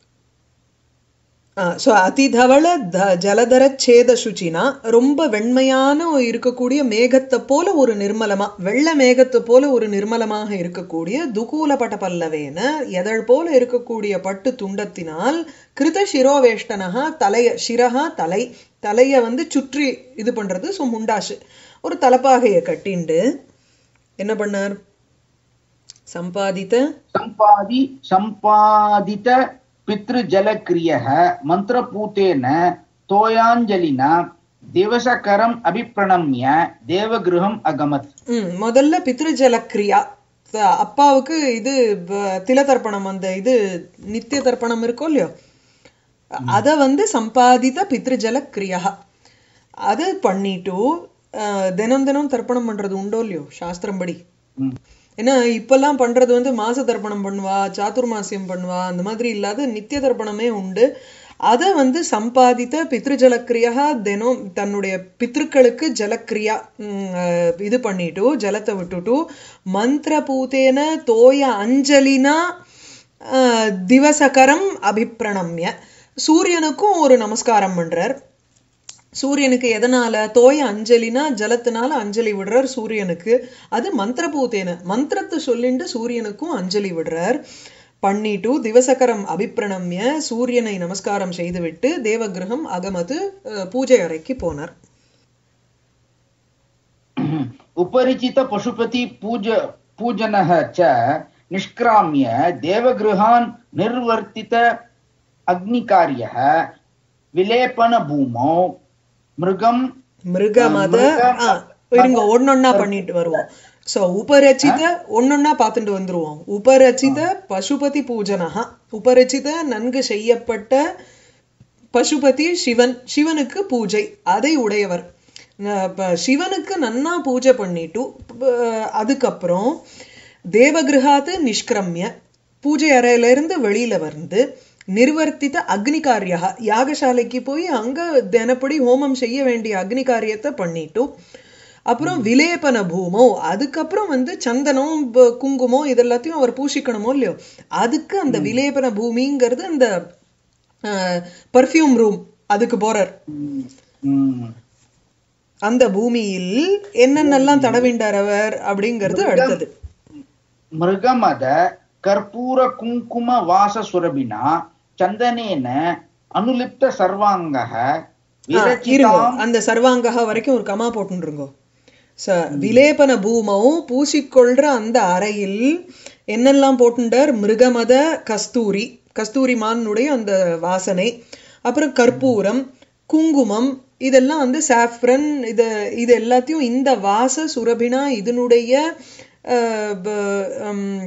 ஸோ அதிதவள த ஜலதர சேத சுச்சினா ரொம்ப வெண்மையான இருக்கக்கூடிய மேகத்தை போல ஒரு நிர்மலமா வெள்ளை மேகத்தை போல ஒரு நிர்மலமாக இருக்கக்கூடிய துகூலபட பல்லவேன எதழ் போல இருக்கக்கூடிய பட்டு துண்டத்தினால் கிருத சிரோவேஷ்டனகா தலைய சிரஹா தலை தலைய வந்து சுற்றி இது பண்றது ஸோ முண்டாசு ஒரு தலப்பாகையை கட்டிண்டு என்ன பண்ணார் சம்பாதித்த சம்பாதி சம்பாதித பித்ருஜலக்கிரியः மந்திரபூத்தேன தோயாஞ்சலினா திவசகரம் அபிப்பிரணம்ய தேவகிருஹம் அகமத் ம் முதல்ல பித்ருஜல கிரியா ச- அப்பாவுக்கு இது ப- தில தர்ப்பணம் அந்த இது நித்திய தர்ப்பணம் இருக்கோ இல்லையோ அத வந்து சம்பாதித்த பித்ருஜல கிரியா அது பண்ணிட்டு அஹ், தினம் தினம் தர்ப்பணம் பண்றது உண்டோ இல்லையோ சாஸ்திரம் படி ம். ஏன்னா இப்பெல்லாம் பண்றது வந்து மாச தர்ப்பணம் பண்ணுவா சாதுர்மாசியம் பண்ணுவா அந்த மாதிரி இல்லாத நித்திய தர்ப்பணமே உண்டு அதை வந்து சம்பாதித்த பித்ருஜலக்கிரியா தினம் தன்னுடைய பித்ருக்களுக்கு ஜலக்கிரியா ம், அஹ், இது பண்ணிட்டு ஜலத்தை விட்டுட்டு மந்திரபூதேன தோய அஞ்சலினா அஹ், திவசகரம் அபிப்பிரணம்ய சூரியனுக்கும் ஒரு நமஸ்காரம் பண்றார் சூரியனுக்கு எதனால தோய அஞ்சலினா ஜலத்தினால அஞ்சலி விடுறார் சூரியனுக்கு அது மந்திரபூத்தேன மந்திரத்தை சொல்லிண்டு சூரியனுக்கும் அஞ்சலி விடுறார் பண்ணிட்டு திவசகரம் அபிப்பிரணம்ய சூரியனை நமஸ்காரம் செய்துவிட்டு தேவகிரகம் அகமது அஹ், பூஜை அறைக்கு போனார் उपरिचित पशुपति पूज पूजनः च निष्क्राम्य देवगृहान् निर्वर्तित अग्निकार्यः विलेपनभूमौ मृगं மிருகமத மிருக- ஆ, இருங்க ஒன்னொன்னா பண்ணிட்டு வருவோம் சோ உபரச்சித ஒன்னொன்னா பார்த்துட்டு வந்துருவோம் உபரச்சித பசுபதி பூஜனஹா உபரச்சித நன்கு செய்யப்பட்ட பசுபதி சிவன் சிவனுக்கு பூஜை அதை உடையவர் அஹ் இப்ப சிவனுக்கு நன்னா பூஜை பண்ணிட்டு ப- அதுக்கப்புறம் தேவகிருஹாத்து நிஷ்கிரமிய பூஜை அறையில இருந்து வெளியில வந்து நிர்வர்த்தித்த அக்னி காரியா யாகசாலைக்கு போய் அங்க தினப்படி ஹோமம் செய்ய வேண்டிய அக்னி காரியத்தை பண்ணிட்டு அப்புறம் விலேபன பூமோ அதுக்கப்புறம் வந்து சந்தனம் ப- குங்குமம் இதெல்லாத்தையும் அவர் பூசிக்கணுமோ இல்லையோ அதுக்கு அந்த விலேபன பூமிங்கிறது அந்த பர்ஃப்யூம் ரூம் அதுக்கு போறார் ம். ம். அந்த பூமியில் என்னென்னலாம் தடவிண்டார் அவர் அப்படிங்கிறது அடுத்தது மிருகமத கற்பூர குங்கும வாச சுரபினா சந்தனேன அனுலிப்த சர்வாங்கः ஆ, இருங்கோ விரச்சிதாம் அந்த சர்வாங்கஹா வரைக்கும் ஒரு கமா போட்டுருங்கோ ச விலேபன பூமவும் பூசிக்கொள்ற அந்த அறையில் என்னெல்லாம் போட்டுண்டார் மிருகமத கஸ்தூரி கஸ்தூரி மானுடைய அந்த வாசனை அப்புறம் கற்பூரம் குங்குமம் இதெல்லாம் வந்து சாஃப்ரன் இது இது எல்லாத்தையும் இந்த வாச சுரபினா இதனுடைய அஹ், ப- ஹம்,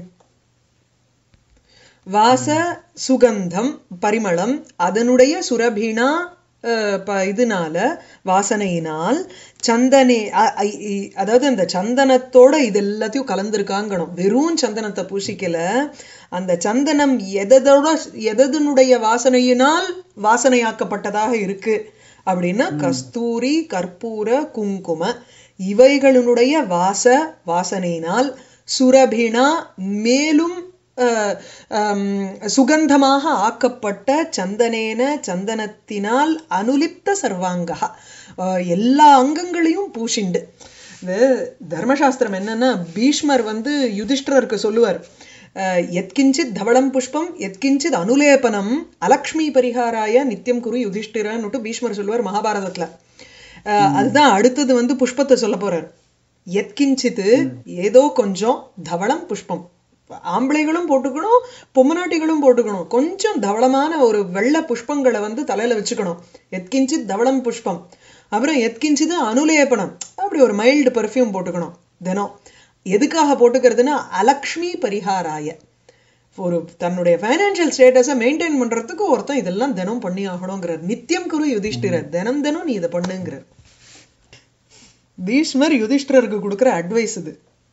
வாச சுகந்தம் பரிமளம் அதனுடைய சுரபினா அஹ், ப- இதனால வாசனையினால் சந்தனே அ- ஐ- இ- அதாவது அந்த சந்தனத்தோட இது எல்லாத்தையும் கலந்துருக்காங்கணும் வெறும் சந்தனத்தை பூசிக்கல அந்த சந்தனம் எதோட எதனுடைய வாசனையினால் வாசனையாக்கப்பட்டதாக இருக்கு அப்படின்னா கஸ்தூரி கற்பூர குங்கும இவைகளினுடைய வாச வாசனையினால் சுரபினா மேலும் அஹ், ஹம், சுகந்தமாக ஆக்கப்பட்ட சந்தனேன சந்தனத்தினால் அனுலிப்த சர்வாங்கா அஹ், எல்லா அங்கங்களையும் பூசிண்டு இந்த தர்மசாஸ்திரம் என்னன்னா பீஷ்மர் வந்து யுதிஷ்டருக்கு சொல்லுவார் அஹ், எத்கிஞ்சித் தவளம் புஷ்பம் எத்கிஞ்சித் அனுலேபனம் அலக்ஷ்மி பரிகாராய நித்தியம் குரு யுதிஷ்டிரன்னுட்டு பீஷ்மர் சொல்லுவார் மகாபாரதத்துல அஹ், அதுதான் அடுத்தது வந்து புஷ்பத்தை சொல்ல போறார் எத்கிஞ்சித்து ஏதோ கொஞ்சம் தவளம் புஷ்பம் ஆம்பளைகளும் போட்டுக்கணும் பொம்மநாட்டிகளும் போட்டுக்கணும் கொஞ்சம் தவளமான ஒரு வெள்ளை புஷ்பங்களை வந்து தலையில வச்சுக்கணும் எத்கிஞ்சித் தவளம் புஷ்பம் அப்புறம் எத்கிஞ்சித் அனுலேபனம் அப்படி ஒரு மைல்டு பர்ஃப்யூம் போட்டுக்கணும் தினம் எதுக்காக போட்டுக்கிறதுனா அலக்ஷ்மி பரிகாராய ஒரு தன்னுடைய ஃபைனான்சியல் ஸ்டேட்டஸை மெயின்டைன் பண்றதுக்கு ஒருத்தன் இதெல்லாம் தினம் பண்ணி ஆகணுங்கிறார் நித்தியம் குரு யுதிஷ்டிரர் தினம் தினம் நீ இதை பண்ணுங்கிறார் பீஷ்மர் யுதிஷ்டிரருக்கு கொடுக்குற அட்வைஸ் இது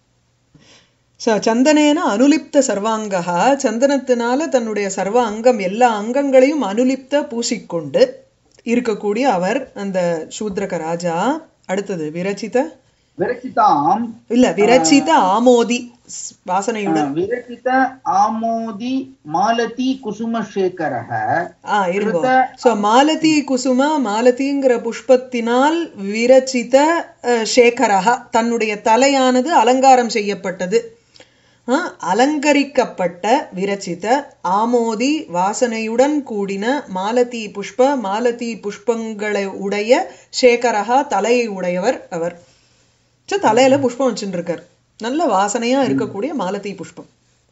ச சந்தனேன அனுலிப்த சர்வாங்கா சந்தனத்தினால தன்னுடைய சர்வ அங்கம் எல்லா அங்கங்களையும் அனுலிப்த பூசிக்கொண்டு இருக்கக்கூடிய அவர் அந்த சூத்ரக ராஜா அடுத்தது விரச்சித விரச்சிதாம் இல்ல விரச்சித ஆமோதி ஸ்- வாசனையுடன் விரச்சித ஆமோதி மாலதி குசுமசேகரः ஆ இருங்கோ சோ மாலதி குசும மாலதிங்கிற புஷ்பத்தினால் விரச்சித அஹ், சேகரஹா தன்னுடைய தலையானது அலங்காரம் செய்யப்பட்டது ஆ, அலங்கரிக்கப்பட்ட விரச்சித ஆமோதி வாசனையுடன் கூடின மாலதி புஷ்ப மாலதி புஷ்பங்களை உடைய சேகரஹா தலையை உடையவர் அவர் சோ, தலையில புஷ்பம் வச்சுட்டு இருக்கார் நல்ல வாசனையா இருக்கக்கூடிய மாலதி புஷ்பம்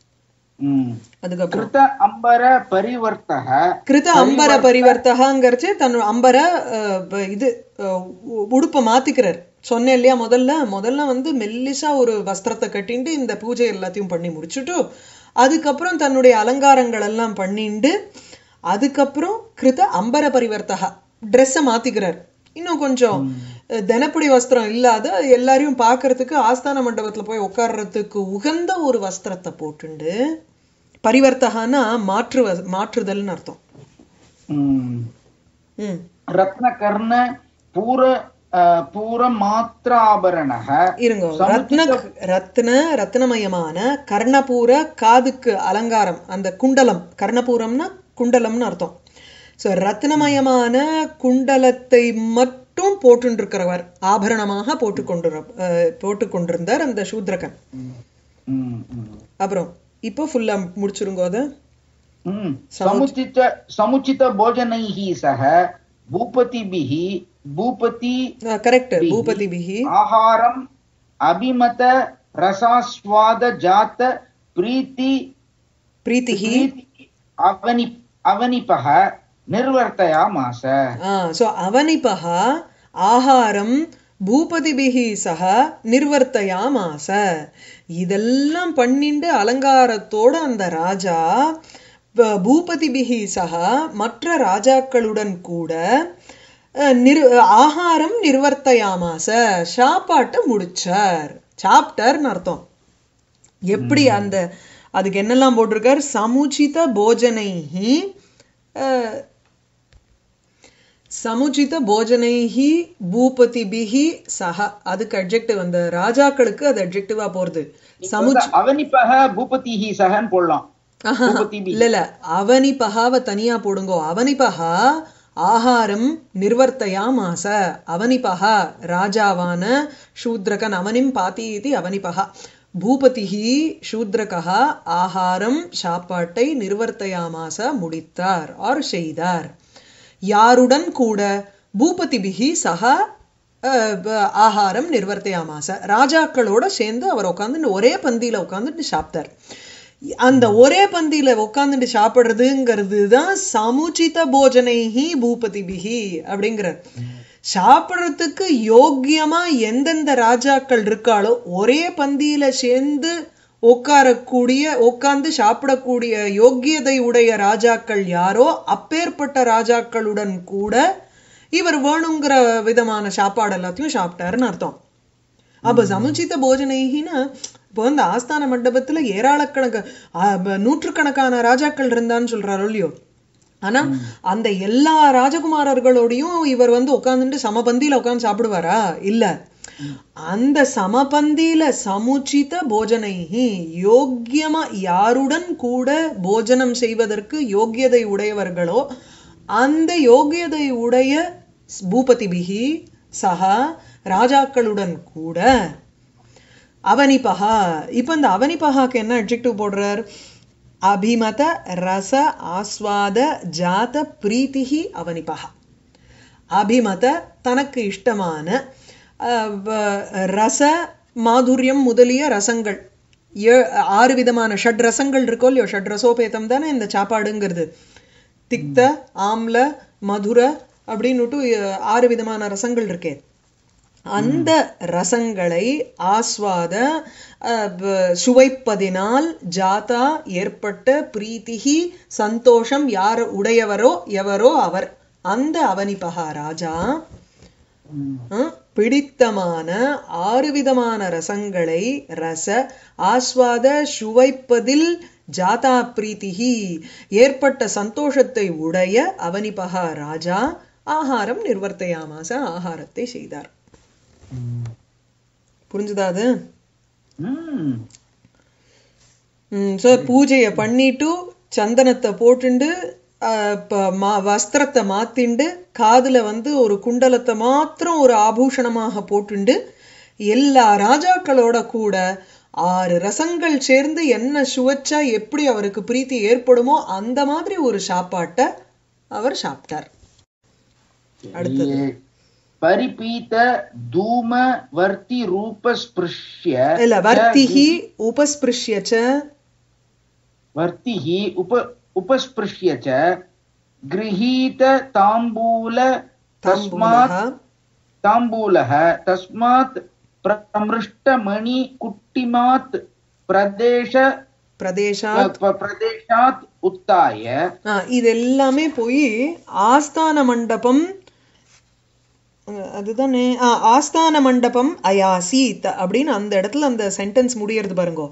ம். அதுக்கப்புறம் கிருத அம்பர பரிவர்த்தக கிருத அம்பர பரிவர்த்தகாங்கிறச்சு தன் அம்பர அஹ், ப- இது அஹ், உ- உடுப்பை மாத்திக்கிறார் சொன்னேன் இல்லையா முதல்ல முதல்ல வந்து மெல்லிசா ஒரு வஸ்திரத்தை கட்டிண்டு இந்த பூஜை எல்லாத்தையும் பண்ணி முடிச்சுட்டு அதுக்கப்புறம் தன்னுடைய அலங்காரங்கள் எல்லாம் பண்ணிண்டு அதுக்கப்புறம் கிருத அம்பர பரிவர்த்தகா ட்ரெஸ்ஸை மாத்திக்கிறார் இன்னும் கொஞ்சம் அஹ், தினப்படி வஸ்திரம் இல்லாத எல்லாரையும் பார்க்கறதுக்கு ஆஸ்தான மண்டபத்துல போய் உட்கார்றதுக்கு உகந்த ஒரு வஸ்திரத்தை போட்டுண்டு பரிவர்த்தகான்னா மாற்று வ- மாற்றுதல்னு அர்த்தம் ம். ம் ரத்னகர்ண பூர அஹ், பூர மாத்திராபரணக இருங்க ரத்ன ரத்ன ரத்னமயமான கர்ணபூர காதுக்கு அலங்காரம் அந்த குண்டலம் கர்ணபூரம்னா குண்டலம்னு அர்த்தம் சோ ரத்னமயமான குண்டலத்தை மட்டும் போட்டுருக்கிறவர் ஆபரணமாக போட்டுக்கொண்டு போட்டுக்கொண்டிருந்தார் அந்த சூத்ரகன் ம், ம். அப்புறம் இப்போ ஃபுல்லா முடிச்சிருங்கோ அதை ம். समुचित समुचित भोजनैः सह भूपतिभिः भूपति கரெக்ட் பூபதி பிஹி आहारम् अभिमत रसास्वाद जात प्रीति பிரீத்திஹி प्रीति अवनि अवनिपः निर्वर्तयामास ஸோ அவனிபக ஆகாரம் பூபதிபிகி சக நிர்வர்த்தயாமாச இதெல்லாம் பண்ணிண்டு அலங்காரத்தோட அந்த ராஜா ப- பூபதிபிகி சக மற்ற ராஜாக்களுடன் கூட அஹ், நிரு ஆகாரம் நிர்வர்த்தயாமாச சாப்பாட்டை முடிச்சார் சாப்டர்னு அர்த்தம் எப்படி அந்த அதுக்கு என்னெல்லாம் போட்டிருக்கார் சமுச்சித போஜனைஹி அஹ், சமுச்சித போஜனைஹி பூபதிபிஹி சஹ அதுக்கு அட்ஜெக்டிவ் அந்த ராஜாக்களுக்கு அது அட்ஜெக்டிவா போறது சமுச் அவனிப்பக பூபதிஹி சகன் போடலாம் ஆஹா, பூபதிபி. இல்ல இல்ல அவனிபகாவை தனியா போடுங்கோ அவனிபகா ஆகாரம் நிர்வர்த்தயாமாச அவனிபகா ராஜாவான சூத்ரகன் அவனிம் பாத்தி இது அவனிபகா பூபதிஹி சூத்ரகா ஆகாரம் சாப்பாட்டை நிர்வர்த்தயாமாச முடித்தார் ஆர் செய்தார் யாருடன் கூட பூபதிபிகி சகா அஹ், ப- ஆகாரம் நிர்வர்த்தயாமாச ராஜாக்களோட சேர்ந்து அவர் உட்காந்துட்டு ஒரே பந்தியில உட்காந்துட்டு சாப்பிட்டார் அந்த ஒரே பந்தியில உட்காந்துட்டு சாப்பிடுறதுங்கிறது தான் சமுச்சித போஜனைஹி பூபதிபிஹி அப்படிங்கிறார் சாப்பிடுறதுக்கு யோக்கியமா எந்தெந்த ராஜாக்கள் இருக்காளோ ஒரே பந்தியில சேர்ந்து உட்காரக்கூடிய உட்கார்ந்து சாப்பிடக்கூடிய யோக்கியதை உடைய ராஜாக்கள் யாரோ அப்பேற்பட்ட ராஜாக்களுடன் கூட இவர் வேணுங்கிற விதமான சாப்பாடு எல்லாத்தையும் சாப்பிட்டாருன்னு அர்த்தம் அப்ப சமுச்சித போஜனைகின்னா இப்போ வந்து ஆஸ்தான மண்டபத்துல ஏராளக்கணக்கு ஆ, ப- நூற்றுக்கணக்கான ராஜாக்கள் இருந்தான்னு சொல்றாரோ இல்லையோ ஆனா அந்த எல்லா ராஜகுமாரர்களோடையும் இவர் வந்து உட்கார்ந்துட்டு சமபந்தியில உட்கார்ந்து சாப்பிடுவாரா இல்ல அந்த சமபந்தியில சமுச்சித போஜனைஹி யோக்கியமா யாருடன் கூட போஜனம் செய்வதற்கு யோக்கியதை உடையவர்களோ அந்த யோக்கியதை உடைய பூபதிபிகி சகா ராஜாக்களுடன் கூட அவனிபகா இப்ப இந்த அவனிபகாக்கு என்ன அட்ஜெக்டிவ் போடுறார் அபிமத ரச ஆஸ்வாத ஜாத பிரீத்திஹி அவனிபகா அபிமத தனக்கு இஷ்டமான அஹ், வ- ரச மாதுரியம் முதலிய ரசங்கள் ஏ- ஆறு விதமான ஷட் ரசங்கள் இருக்கோ இல்லையோ ஷட் ரசோபேதம் தானே இந்த சாப்பாடுங்கிறது திக்த ஆம்ல மதுர அப்படின்னுட்டு அஹ், ஆறு விதமான ரசங்கள் இருக்கே அந்த ரசங்களை ஆஸ்வாத அஹ், ப- சுவைப்பதினால் ஜாதா ஏற்பட்ட பிரீத்திகி சந்தோஷம் யார் உடையவரோ எவரோ அவர் அந்த அவனிபகா ராஜா ம். அஹ், பிடித்தமான ஆறு விதமான ரசங்களை ரச ஆஸ்வாத சுவைப்பதில் ஜாதா பிரீத்திகி ஏற்பட்ட சந்தோஷத்தை உடைய அவனிபகா ராஜா ஆகாரம் நிர்வர்த்தையாமாச ஆகாரத்தை செய்தார் புரிஞ்சுதா அது ம். ஸோ பூஜையை பண்ணிட்டு சந்தனத்தை போட்டுண்டு ஆஹ், ப- மா- வஸ்திரத்தை மாத்திண்டு காதுல வந்து ஒரு குண்டலத்தை மாத்திரம் ஒரு ஆபூஷணமாக போட்டுண்டு எல்லா ராஜாக்களோட கூட ஆறு ரசங்கள் சேர்ந்து என்ன சுவைச்சா எப்படி அவருக்கு பிரீத்தி ஏற்படுமோ அந்த மாதிரி ஒரு சாப்பாட்டை அவர் சாப்பிட்டார் அடுத்தது பரிபீத தூம வர்த்தி ரூப ஸ்பிருஷ்ய இல்ல வர்த்திஹி உபஸ்பிருஷ்யச்ச வர்த்திஹி உப உபஸ்பிருஷ்ய ச गृहीत ताम्बूल तस्मात् தாம்பூலः ताम्बूलः तस्मात् प्रमृष्टमणि कुट्टिमात् प्रदेश பிரதேசாத் प- प्रदेशात् उत्थाय ஆ, இது எல்லாமே போய் ஆஸ்தான மண்டபம் அஹ், அதுதானே ஆ, ஆஸ்தான மண்டபம் அயாசீத் அப்படின்னு அந்த இடத்துல அந்த சென்டென்ஸ் முடியறது பாருங்க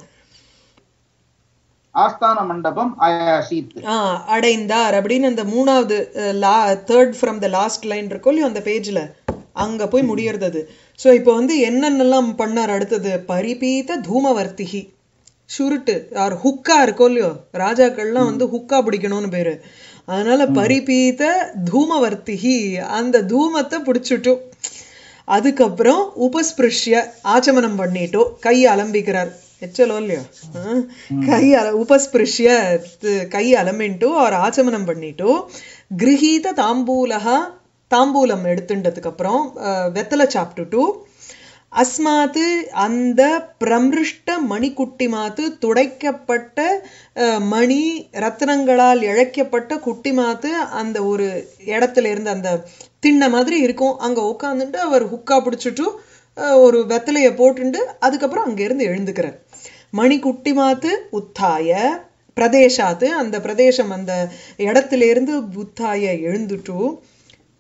ஆஸ்தான மண்டபம் அயாசீத் ஆ அடைந்தார் அப்படின்னு அந்த மூணாவது லா third from the last line இருக்கும் இல்லையோ அந்த பேஜ்ல அங்க போய் முடியறது அது ஸோ இப்போ வந்து என்னென்னலாம் பண்ணார் அடுத்தது பரிபீத தூமவர்த்திகி சுருட்டு ஆர் ஹுக்கா இருக்கோ இல்லையோ ராஜாக்கள்லாம் வந்து ஹுக்கா பிடிக்கணும்னு பேரு அதனால பரிபீத தூமவர்த்திகி அந்த தூமத்தை பிடிச்சிட்டும் அதுக்கப்புறம் உபஸ்பிருஷ்ய ஆச்சமனம் பண்ணிட்டோ கை அலம்பிக்கிறார் எச்சலோ இல்லையோ ஆ? கை அல உபஸ்பிருஷ்ய து- கை அலம்பின்ட்டு அவர் ஆச்சமனம் பண்ணிட்டு கிரகீத தாம்பூலகா தாம்பூலம் எடுத்துட்டதுக்கு அப்புறம் அஹ், வெத்தலை சாப்பிட்டுட்டு அஸ்மாத்து அந்த பிரமிருஷ்ட மணிக்குட்டி மாத்து துடைக்கப்பட்ட அஹ், மணி ரத்னங்களால் இழைக்கப்பட்ட குட்டி மாத்து அந்த ஒரு இடத்துல இருந்து அந்த திண்ணை மாதிரி இருக்கும் அங்க உட்காந்துட்டு அவர் ஹுக்கா பிடிச்சிட்டு அஹ், ஒரு வெத்தலைய போட்டுண்டு அதுக்கப்புறம் அங்கிருந்து எழுந்துக்கிறார் மணி குட்டி மாத்து உத்தாய பிரதேசாத்து அந்த பிரதேசம் அந்த இடத்துல இருந்து உத்தாய எழுந்துட்டு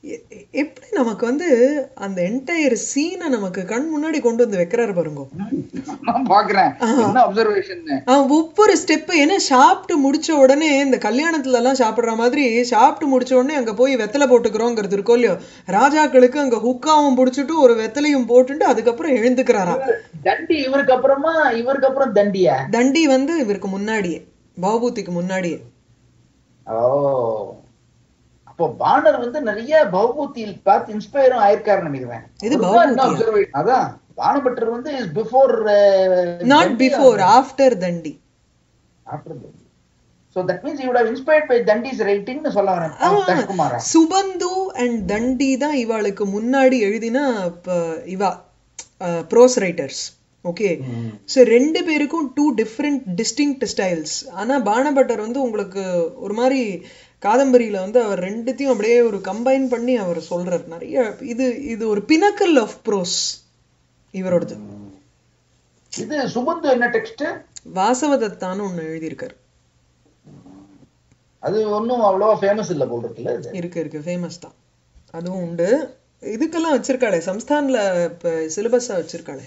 எ- எ- எப்படி நமக்கு வந்து அந்த என்டையர் சீனை நமக்கு கண் முன்னாடி கொண்டு வந்து வைக்கிறாரு பாருங்க நான் பாக்குறேன் என்ன அப்சர்வேஷன் ஆஹ் ஒவ்வொரு ஸ்டெப்பு ஏன்னா சாப்பிட்டு முடிச்ச உடனே இந்த கல்யாணத்துல எல்லாம் சாப்பிடுற மாதிரி சாப்பிட்டு முடிச்ச உடனே அங்க போய் வெத்தலை போட்டுக்கிறோங்கிறது இருக்கோ இல்லையோ ராஜாக்களுக்கு அங்க ஹுக்காவும் புடிச்சிட்டு ஒரு வெத்தலையும் போட்டுட்டு அதுக்கப்புறம் எழுந்துக்கிறாராம் தண்டி இவருக்கு அப்புறமா இவருக்கு அப்புறம் தண்டியா தண்டி வந்து இவருக்கு முன்னாடியே பவபூதிக்கு முன்னாடியே ஓ அப்போ பாண்டர் வந்து நிறைய பௌபூத்தியில் பார்த்து இன்ஸ்பயரும் ஆயிருக்காருன்னு நினைக்கிறேன் இது ஒருவா என்ன பௌபூத்தியா? observation? அதான் பானபட்டர் வந்து is before not before after Dandi after so that means you have inspired by Dandi's ரைட்டிங்னு சொல்ல வரேன் தஷ்குமாரா சுபந்து அண்ட் தண்டி தான் இவாளுக்கு முன்னாடி எழுதின ப- இவா ப்ரோஸ் ரைட்டர்ஸ் ஓகே ஸோ ரெண்டு பேருக்கும் டூ டிஃப்ரெண்ட் டிஸ்டிங்க்ட் ஸ்டைல்ஸ் ஆனா பானபட்டர் வந்து உங்களுக்கு ஒரு மாதிரி காதம்பரியில வந்து அவர் ரெண்டுத்தையும் அப்படியே ஒரு கம்பைன் பண்ணி அவர் சொல்றார் நிறைய இது இது ஒரு பினக்கல் ஆஃப் ப்ரோஸ் இவரோடது இது சுபந்து என்ன டெக்ஸ்ட் வாசவதத்தான்னு ஒண்ணு எழுதியிருக்காரு அது ஒண்ணும் அவ்வளவா ஃபேமஸ் இல்ல போல் இருக்குல்ல இது இருக்கு இருக்கு ஃபேமஸ் தான் அதுவும் உண்டு இதுக்கெல்லாம் வச்சிருக்காளே சம்ஸ்தான்ல இப்போ சிலபஸா வச்சிருக்காளே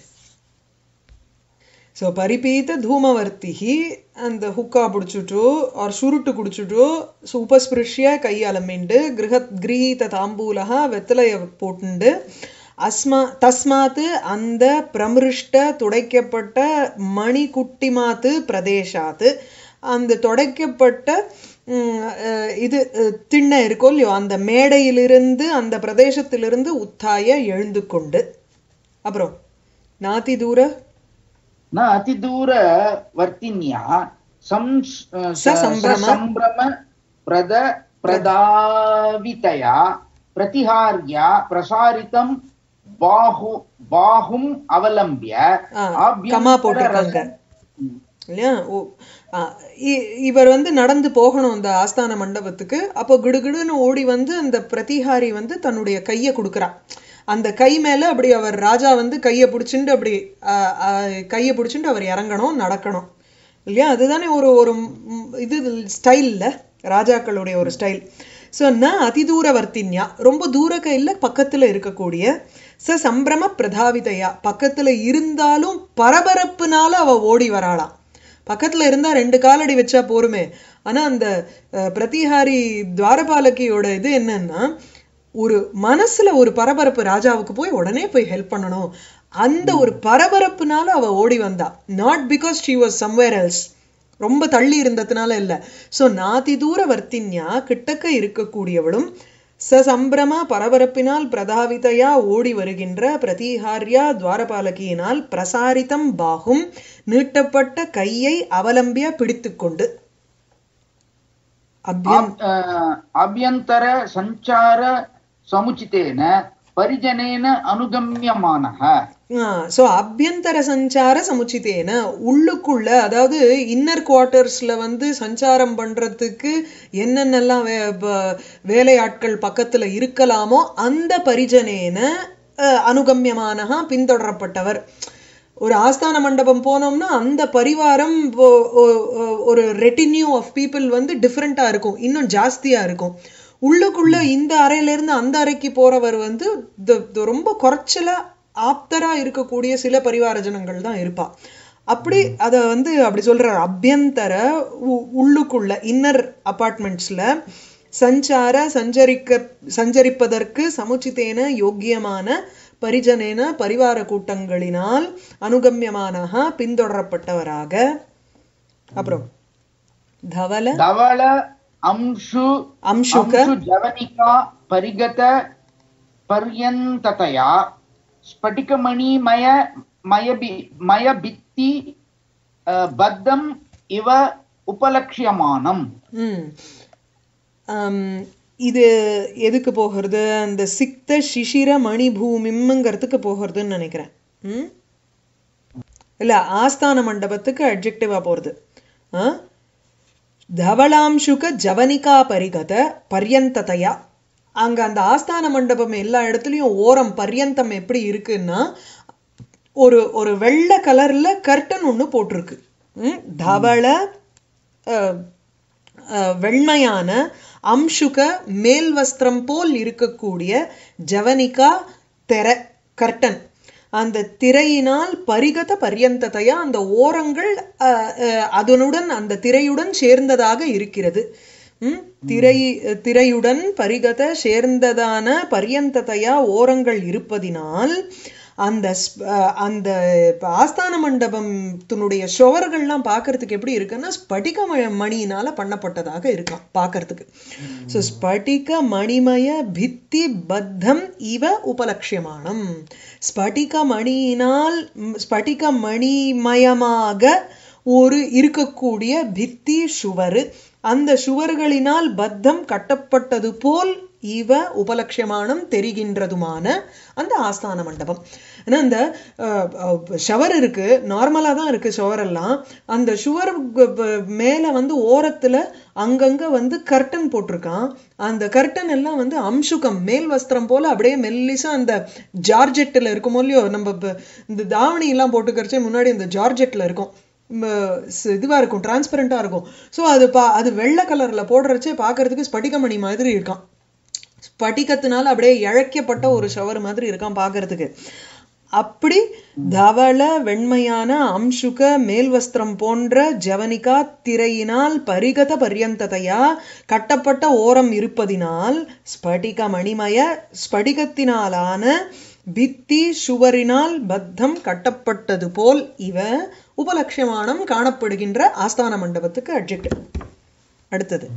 ஸோ பரிபீத தூமவர்த்திஹி அந்த ஹுக்கா பிடிச்சிட்டு ஆர் சுருட்டு குடிச்சிட்டு ஸோ உபஸ்பிருஷ்ய கையாலமிண்டு கிரகத் கிரகீத தாம்பூலகா வெத்தலைய போட்டுண்டு அஸ்மா தஸ்மாத்து அந்த பிரமிருஷ்ட துடைக்கப்பட்ட மணிக்குட்டிமாத்து பிரதேசாத்து அந்த துடைக்கப்பட்ட ம், அஹ், இது அஹ், திண்ணை இருக்கோ இல்லையோ அந்த மேடையிலிருந்து அந்த பிரதேசத்திலிருந்து உத்தாய எழுந்து கொண்டு அப்புறம் நாதி தூர न अतिदूर वर्तिन्या संस् ससम्भ्रम। ससम्भ्रम प्रद प्रदावितया प्रतिहार्य प्रसारितं बाहु बाहुम् अवलम्ब्य ஆ, आभ्यन्तररसं- கமா போட்டிருக்காங்க ம். இல்லையா ஓ ஆ, இ- இவர் வந்து நடந்து போகணும் அந்த ஆஸ்தான மண்டபத்துக்கு அப்போ கிடுகிடுன்னு ஓடி வந்து அந்த பிரதிஹாரி வந்து தன்னுடைய கையை கொடுக்குறா அந்த கை மேல அப்படி அவர் ராஜா வந்து கையை பிடிச்சிண்டு அப்படி ஆ, ஆ, கையை பிடிச்சிண்டு அவர் இறங்கணும் நடக்கணும் இல்லையா அதுதானே ஒரு ஒரு ம், இது ஸ்டைல்ல ராஜாக்களுடைய ஒரு ஸ்டைல் ஸோ ந அதிதூரவர்த்தின்யா ரொம்ப தூரக்க இல்ல பக்கத்துல இருக்கக்கூடிய ச சம்பிரம பிரதாவிதையா பக்கத்துல இருந்தாலும் பரபரப்புனால அவ ஓடி வராளாம் பக்கத்துல இருந்தா ரெண்டு காலடி வச்சா போருமே ஆனா அந்த அஹ், பிரதிஹாரி துவாரபாலகியோட இது என்னன்னா ஒரு மனசுல ஒரு பரபரப்பு ராஜாவுக்கு போய் உடனே போய் ஹெல்ப் பண்ணணும் அந்த ஒரு பரபரப்புனால அவ ஓடி வந்தா not because she was somewhere else ரொம்ப தள்ளி இருந்ததுனால இல்ல சோ நாதி தூர வர்த்தின்யா கிட்டக்க இருக்கக்கூடியவளும் சசம்பிரம பரபரப்பினால் பிரதாவிதையா ஓடி வருகின்ற பிரதிஹாரியா துவாரபாலகியினால் பிரசாரித்தம் பாகும் நீட்டப்பட்ட கையை அவலம்பிய பிடித்துக்கொண்டு அபியன் आभ्- अ, आभ्यन्तर सञ्चार समुचितेन परिजनेन अनुगम्यमानः ஸோ அபியந்தர சஞ்சார சமுச்சித்தேன உள்ளுக்குள்ள அதாவது இன்னர் குவார்ட்டர்ஸ்ல வந்து சஞ்சாரம் பண்றதுக்கு என்னென்னலாம் வே ப- வேலையாட்கள் பக்கத்துல இருக்கலாமோ அந்த பரிஜனேன அஹ், அனுகம்யமானஹா பின்தொடரப்பட்டவர் ஒரு ஆஸ்தான மண்டபம் போனோம்னா அந்த பரிவாரம் ஒ- ஒ- ஒ- ஒரு ரெட்டினியூ ஆஃப் பீப்புள் வந்து டிஃப்ரெண்டா இருக்கும் இன்னும் ஜாஸ்தியா இருக்கும் உள்ளுக்குள்ள இந்த அறையில இருந்து அந்த அறைக்கு போறவர் வந்து த- த- ரொம்ப குறைச்சலா ஆப்தரா இருக்கக்கூடிய சில பரிவார ஜனங்கள் தான் இருப்பா அப்படி அத வந்து அப்படி சொல்றார் அபியந்தர உ- உள்ளுக்குள்ள இன்னர் அபார்ட்மெண்ட்ஸ்ல சஞ்சார சஞ்சரிக்க சஞ்சரிப்பதற்கு சமுச்சித்தேன யோக்கியமான பரிஜனேன பரிவார கூட்டங்களினால் அனுகம்யமானஹா பின்தொடரப்பட்டவராக அப்புறம் தவல धवल अंशु அம்சுக अंशु जवनिका परिगत पर्यन्ततया स्फटिकमणिमय मयबि मयभित्ति अ, बद्धम् इव उपलक्ष्यमानम् ம் ஆம், இது எதுக்கு போகிறது அந்த சிக்த சிசிர மணிபூமிம்ங்கிறதுக்கு போகிறதுன்னு நினைக்கிறேன் ம் இல்ல ஆஸ்தான மண்டபத்துக்கு அட்ஜெக்டிவா போறது ஆ? தவளாம்சுக ஜவனிகா பரிகத பர்யந்ததையா அங்க அந்த ஆஸ்தான மண்டபம் எல்லா இடத்துலயும் ஓரம் பர்யந்தம் எப்படி இருக்குன்னா ஒரு ஒரு வெள்ளை கலர்ல கர்டன் ஒண்ணு போட்டிருக்கு ம்? தவள அஹ், அஹ், வெண்மையான அம்சுக மேல் வஸ்திரம் போல் இருக்கக்கூடிய ஜவனிகா தெர கர்டன் அந்த திரையினால் பரிகத பரியந்ததையா அந்த ஓரங்கள் அஹ், அஹ், அதனுடன் அந்த திரையுடன் சேர்ந்ததாக இருக்கிறது ம்? திரை திரையுடன் பரிகத சேர்ந்ததான பரியந்ததையா ஓரங்கள் இருப்பதினால் அந்த ஸ்ப- அஹ், அந்த ஆஸ்தான மண்டபத்தினுடைய சுவர்கள்லாம் பார்க்கறதுக்கு எப்படி இருக்குன்னா ஸ்படிக ம- மணியினால பண்ணப்பட்டதாக இருக்காம் பார்க்கறதுக்கு ஸோ ஸ்படிக மணிமய பித்தி பத்தம் இவ உபலட்சியமானம் ஸ்படிக மணியினால் ம், ஸ்படிக மணிமயமாக ஒரு இருக்கக்கூடிய பித்தி சுவரு அந்த சுவர்களினால் பத்தம் கட்டப்பட்டது போல் இவ உபலட்சியமானம் தெரிகின்றதுமான அந்த ஆஸ்தான மண்டபம் ஏன்னா இந்த ஷவர் இருக்கு நார்மலா தான் இருக்கு ஷவர் எல்லாம் அந்த ஷுவர் மேல வந்து ஓரத்துல அங்கங்க வந்து கர்டன் போட்டிருக்கான் அந்த கர்டன் எல்லாம் வந்து அம்சுகம் மேல் வஸ்திரம் போல அப்படியே மெல்லிசா அந்த ஜார்ஜெட்டில் இருக்குமோ இல்லையோ நம்ம இப்ப இந்த தாவணி எல்லாம் போட்டுக்கிறச்சே முன்னாடி இந்த ஜார்ஜெட்ல இருக்கும் ம, ஸ்- இதுவா இருக்கும் டிரான்ஸ்பரண்டா இருக்கும் ஸோ அது பா அது வெள்ளை கலர்ல போடுறச்சே பார்க்கறதுக்கு ஸ்படிகமணி மாதிரி இருக்கான் ஸ்படிகத்தினால அப்படியே இழைக்கப்பட்ட ஒரு ஷவர் மாதிரி இருக்கான் பார்க்கறதுக்கு அப்படி தவள வெண்மையான அம்சுக மேல் வஸ்திரம் போன்ற ஜவனிகா திரையினால் பரிகத பரியந்ததையா கட்டப்பட்ட ஓரம் இருப்பதினால் ஸ்படிக மணிமய ஸ்படிகத்தினாலான பித்தி சுவரினால் பத்தம் கட்டப்பட்டது போல் இவ உபலட்சியமானம் காணப்படுகின்ற ஆஸ்தான மண்டபத்துக்கு அட்ஜெக்டிவ் அடுத்தது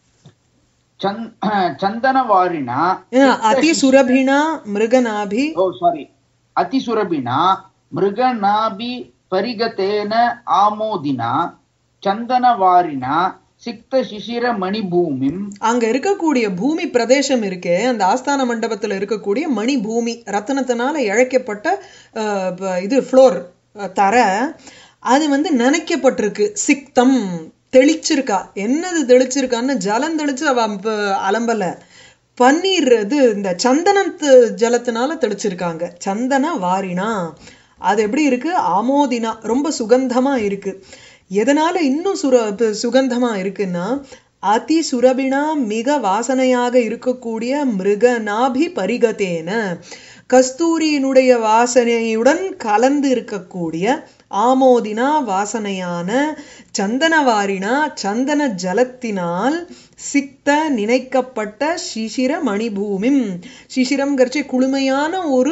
ಚಂದ್ ಚಂದನವಾರಿಣ ஏன்னா, அதி சுரபிணா மிருகநாபி ಓ ಸಾರಿ ಅತಿಸುರಭಿಣ ಮೃಗನಾಭಿ ಪರಿಗತೇನ ಆಮೋದಿನ ಚಂದನವಾರಿಣ ಸಿಕ್ತ ಶಿಶಿರ ಮಣಿಭೂಮಿಂ அங்க இருக்கக்கூடிய பூமி பிரதேசம் இருக்கே அந்த ஆஸ்தான மண்டபத்துல இருக்கக்கூடிய மணி பூமி ரத்தனத்தினால இழைக்கப்பட்ட அஹ், ப- இது ஃப்ளோர் தர அது வந்து நனைக்கப்பட்டிருக்கு சிக்தம் தெளிச்சிருக்கா என்னது தெளிச்சிருக்கான்னு ஜலம் தெளிச்சு அவ ப- அலம்பல பன்னீர் இது இந்த சந்தனத்து ஜலத்தினால தெளிச்சிருக்காங்க சந்தன வாரினா அது எப்படி இருக்கு ஆமோதினா ரொம்ப சுகந்தமா இருக்கு எதனால இன்னும் சுர ப- சுகந்தமா இருக்குன்னா அதி சுரபிணா மிக வாசனையாக இருக்கக்கூடிய மிருகநாபி பரிகதேன கஸ்தூரியினுடைய வாசனையுடன் கலந்து இருக்கக்கூடிய ஆமோதினா வாசனையான சந்தனவாரினா சந்தன ஜலத்தினால் சிக்த நினைக்கப்பட்ட சிசிர மணிபூமிம் சிசிரம்ங்கிறச்சு குளுமையான ஒரு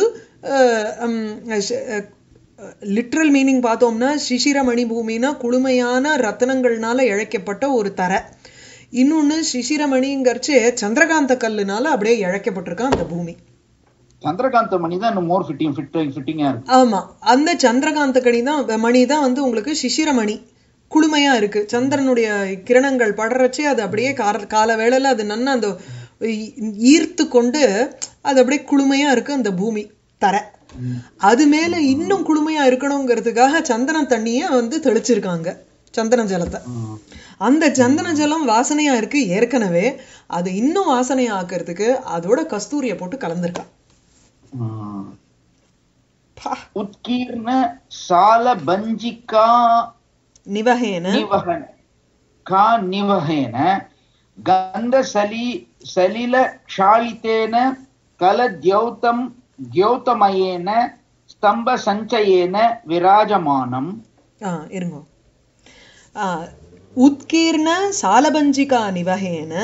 லிட்ரல் மீனிங் பார்த்தோம்னா சிசிர மணிபூமினா குளுமையான ரத்தனங்கள்னால இழைக்கப்பட்ட ஒரு தரை இன்னொன்னு சிசிரமணிங்கிறச்சு சந்திரகாந்த கல்லுனால அப்படியே இழைக்கப்பட்டிருக்கான் அந்த பூமி ಚಂದ್ರಕಾಂತ ಮಣಿ தான் இன்னும் மோர் ஃபிட்டிங் ஃபிட்டிங் ஃபிட்டிங்கா இருக்கு ஆமா அந்த சந்திரகாந்த கணி தான் மணி தான் வந்து உங்களுக்கு சிசிரமணி குளுமையா இருக்கு சந்திரனுடைய கிரணங்கள் படுறச்சே அது அப்படியே கார கால வேளையில அது நன்னா அந்த ஈ- ஈர்த்து கொண்டு அது அப்படியே குளுமையா இருக்கு அந்த பூமி தரை அது மேல இன்னும் குளுமையா இருக்கணுங்கிறதுக்காக சந்தன தண்ணிய வந்து தெளிச்சிருக்காங்க சந்தன ஜலத்தை ಹ್ಮ್. அந்த சந்தன ஜலம் வாசனையா இருக்கு ஏற்கனவே அது இன்னும் வாசனையா ஆக்கிறதுக்கு அதோட கஸ்தூரிய போட்டு கலந்துருக்கா ಹ್ಮ್. பா, ಉತ್ಕೀರ್ಣ ಸಾಲ ಬಂಜಿಕಾ நிவகேன ನಿವಹನ ಕಾ ನಿವಹೇನ ಗಂಧ ಸಲಿ ಸಲಿಲ ಕ್ಷಾಳಿತೇನ ಕಲದ್ಯೌತಂ ದ್ಯೌತಮಯೇನ ಸ್ತಂಭ ಸಂಚಯೇನ ವಿರಾಜಮಾನಂ ஆ இருங்க ஆ, உத்கீர்ண சாலபஞ்சிகா நிவகேன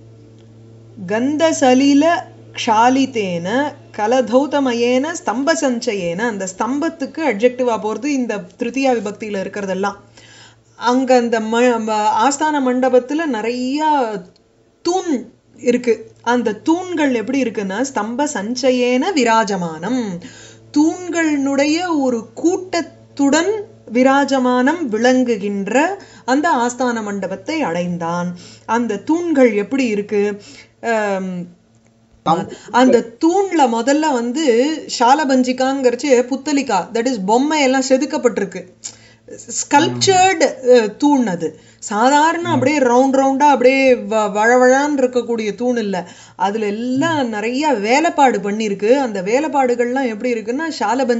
கந்தசலில க்ஷாலித்தேன கலதௌதமயேன ஸ்தம்ப சஞ்சயேன அந்த ஸ்தம்பத்துக்கு அட்ஜெக்டிவா போறது இந்த திருத்தியா விபக்தியில இருக்கிறதெல்லாம் அங்க அந்த ம ம- ஆஸ்தான மண்டபத்துல நிறைய தூண் இருக்கு அந்த தூண்கள் எப்படி இருக்குன்னா ஸ்தம்ப சஞ்சயேன விராஜமானம் தூண்களுடைய ஒரு கூட்டத்துடன் விராஜமானம் விளங்குகின்ற அந்த ஆஸ்தான மண்டபத்தை அடைந்தான் அந்த தூண்கள் எப்படி இருக்கு ஆம், அந்த தூண்ல முதல்ல வந்து ஷாலபஞ்சிகாங்கிறச்சு புத்தலிகா தட் இஸ் பொம்மை எல்லாம் செதுக்கப்பட்டிருக்கு ஸ்கல்ப்சர்டு தூண் அது சாதாரண அப்படியே ரவுண்ட் ரவுண்டா அப்படியே வ- வழவழான்னு இருக்கக்கூடிய தூண் இல்ல அதுல எல்லாம் நிறைய வேலைப்பாடு பண்ணிருக்கு அந்த வேலைப்பாடுகள்லாம் எப்படி இருக்குன்னா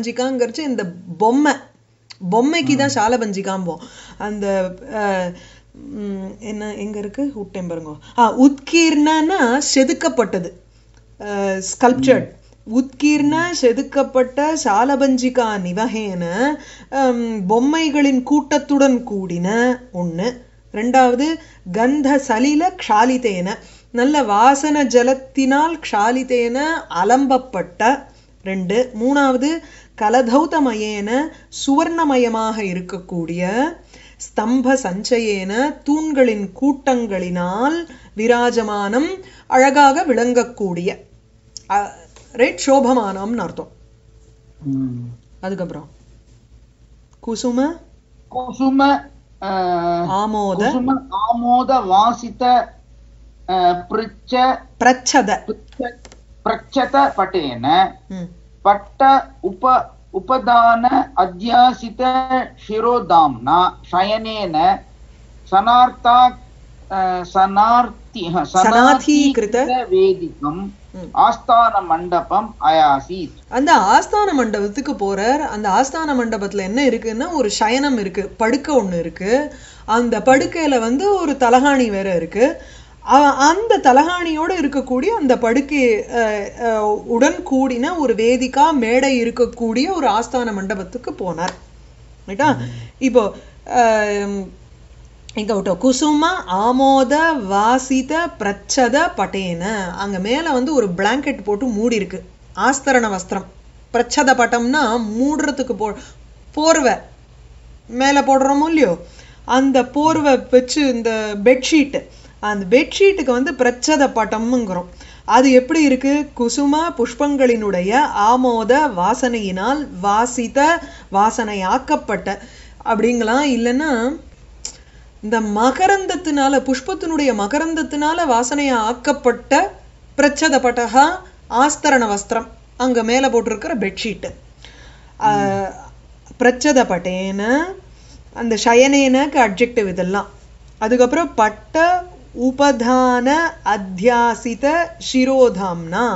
ஷாலபஞ்சிகாங்கிறச்சு இந்த பொம்மை பொம்மைக்கு தான் ஷாலபஞ்சிகாம்போம் அந்த அஹ், ம், என்ன எங்க இருக்கு விட்டேன் பாருங்க ஆ உத்கீர்ணனா செதுக்கப்பட்டது ஸ்கல்ப்சர்ட் உத்கீர்ண செதுக்கப்பட்ட சாலபஞ்சிகா நிவகேன ஹம், பொம்மைகளின் கூட்டத்துடன் கூடின ஒண்ணு ரெண்டாவது கந்த சலில க்ஷாலிதேன நல்ல வாசன ஜலத்தினால் க்ஷாலிதேன அலம்பப்பட்ட ரெண்டு மூணாவது கலதௌதமயேன சுவர்ணமயமாக இருக்கக்கூடிய ஸ்தம்ப சஞ்சயேன தூண்களின் கூட்டங்களினால் விராஜமானம் அழகாக விளங்கக்கூடிய ரைட் சோபமானம்னு அர்த்தம் ம். அதுக்கப்புறம் குசும குசும அஹ், ஆமோத குசும ஆமோத வாசித அஹ், பிருச்ச பிரச்சத பிருச்ச- பிரச்சத பட்டேன ம். பட்ட உப உபதான அத்தியாசித शिरोधाम्ना शयनेन सनार्था अ, सनार्थि ह, सनाथीकृत वेदिकम् ம். ஆஸ்தானமண்டபம் அயாசீத் அந்த ஆஸ்தான மண்டபத்துக்கு போறார் அந்த ஆஸ்தான மண்டபத்துல என்ன இருக்குன்னா ஒரு சயனம் இருக்கு படுக்கை ஒண்ணு இருக்கு அந்த படுக்கையில வந்து ஒரு தலகாணி வேற இருக்கு அ- அந்த தலகாணியோட இருக்கக்கூடிய அந்த படுக்கை அஹ், அஹ், உடன் கூடின ஒரு வேதிகா மேடை இருக்கக்கூடிய ஒரு ஆஸ்தான மண்டபத்துக்கு போனார் ரைட்டா இப்போ அஹ், இங்க விட்டோம் குசும ஆமோத வாசித பிரச்சத பட்டேன அங்க மேல வந்து ஒரு பிளாங்கெட் போட்டு மூடி இருக்கு ஆஸ்தரண வஸ்திரம் பிரச்சத பட்டம்னா மூடுறதுக்கு போ போர்வை மேல போடுறோமோ இல்லையோ அந்த போர்வை வச்சு இந்த பெட்ஷீட் அந்த பெட்ஷீட்டுக்கு வந்து பிரச்சத பட்டம்ங்கிறோம் அது எப்படி இருக்கு குசும புஷ்பங்களினுடைய ஆமோத வாசனையினால் வாசித வாசனையாக்கப்பட்ட அப்படிங்கலாம் இல்லைன்னா இந்த மகரந்தத்தினால புஷ்பத்தினுடைய மகரந்தத்தினால வாசனையா ஆக்கப்பட்ட பிரச்சத பட்டகா ஆஸ்தரண வஸ்திரம் அங்க மேல போட்டிருக்கிற பெட்ஷீட் பிரச்சத பட்டேன அந்த சயனேனக்கு அட்ஜெக்டிவ் இதெல்லாம் அதுக்கப்புறம் பட்ட உபதான அத்தியாசித சிரோதாம்னா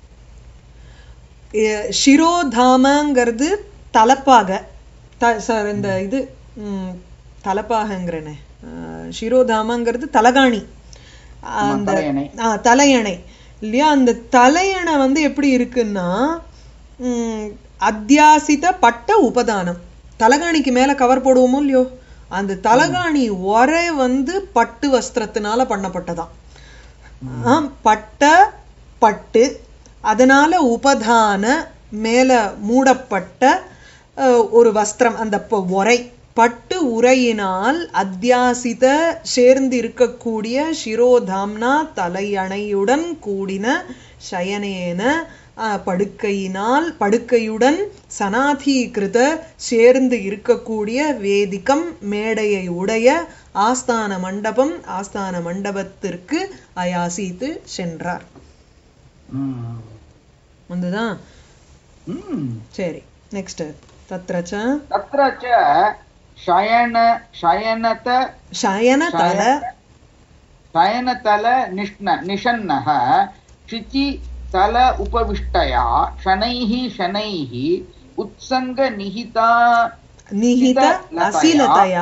எ- சிரோதாமங்கிறது தலப்பாக த சார் இந்த இது ம், தலப்பாகங்கிறனே அஹ், சிரோதாமங்கிறது தலகாணி அந்த தலையணை. ஆ, தலையணை இல்லையா அந்த தலையணை வந்து எப்படி இருக்குன்னா ம், அத்தியாசித பட்ட உபதானம் தலகாணிக்கு மேல கவர் போடுவோமோ இல்லையோ அந்த தலகாணி ஒரே வந்து பட்டு வஸ்திரத்தினால பண்ணப்பட்டதாம் ஆ, பட்ட பட்டு அதனால உபதான மேல மூடப்பட்ட அஹ், ஒரு வஸ்திரம் அந்த ப- உரை பட்டு உரையினால் அத்தியாசித சேர்ந்து இருக்கக்கூடிய சிரோதாம்னா தலையணையுடன் கூடின சயனேன அஹ், படுக்கையினால் படுக்கையுடன் சனாதீகிருத சேர்ந்து இருக்கக்கூடிய வேதிகம் மேடையை உடைய ஆஸ்தான மண்டபம் ஆஸ்தான மண்டபத்திற்கு அயாசித்து சென்றார் ம். வந்துதான் ம். சரி நெக்ஸ்ட் தத்ர ச तत्र च शयन शयनत शयनतल शयनतल निष्ण निषन्नः क्षिति तल उपविष्टया शनैः शनैः उत्सङ्गनिहिता निहित असिलतया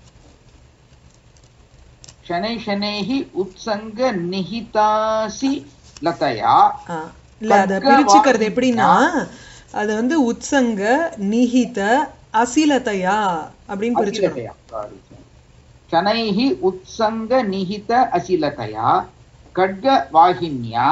शनैः शनैः उत्सङ्गनिहितासि लतया ஆ, இல்ல அத பிரிச்சுக்கிறது எப்படின்னா அது வந்து உத்சங்க நிஹித அசிலதையா அப்படின்னு பிரிச்சுக்கணும் असिलतया sorry. शनैः उत्सङ्गनिहित असिलतया खड्गवाहिन्या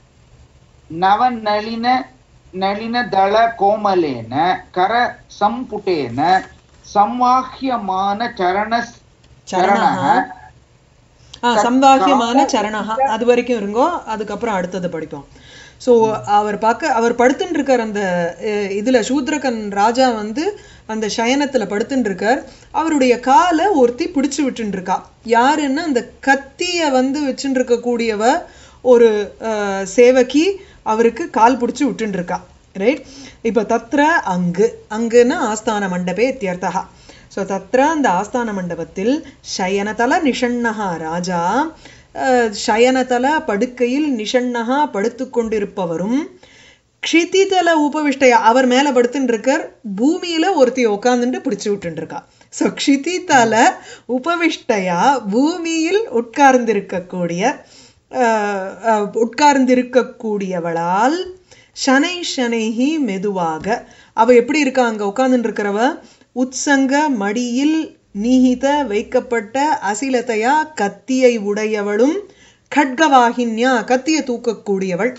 नवनलिन नलिनदलकोमलेन करसम्पुटेन संवाह्यमानचरण சரணः ஆ சம்பாகியமான சரணஹா அது வரைக்கும் இருங்கோ அதுக்கப்புறம் அடுத்தது படிப்போம் சோ அவர் பார்க்க அவர் படுத்துட்டு இருக்கார் அந்த அஹ், இதுல சூத்ரகன் ராஜா வந்து அந்த சயனத்துல படுத்துட்டு இருக்கார் அவருடைய காலை ஒருத்தி பிடிச்சு விட்டுட்டு இருக்கா யாருன்னா அந்த கத்திய வந்து வச்சுட்டு இருக்க கூடியவ ஒரு அஹ், சேவகி அவருக்கு கால் பிடிச்சு விட்டுட்டு இருக்கா ரைட் இப்ப தத்ர அங்கு அங்குன்னா ஆஸ்தான மண்டபே இத்தியர்த்தா ஸோ தத்ர அந்த ஆஸ்தான மண்டபத்தில் சயனதல நிஷண்ணகா ராஜா அஹ், சயனதல படுக்கையில் நிஷண்ணகா படுத்து கொண்டிருப்பவரும் க்ஷிதிதல உபவிஷ்டயா அவர் மேல படுத்துட்டு இருக்கார் பூமியில ஒருத்தி உட்கார்ந்துட்டு பிடிச்சு விட்டுட்டு இருக்கா ஸோ க்ஷிதிதல உபவிஷ்டயா பூமியில் உட்கார்ந்திருக்கக்கூடிய அஹ், அஹ், உட்கார்ந்திருக்கக்கூடியவளால் ஷனை ஷனைஹி மெதுவாக அவ எப்படி இருக்கா அங்க உட்கார்ந்துட்டு இருக்கிறவ உத்சங்க மடியில் நீஹித வைக்கப்பட்ட அசிலத்தையா கத்தியை உடையவளும் கட்கவாகின்யா கத்தியை தூக்கக்கூடியவள்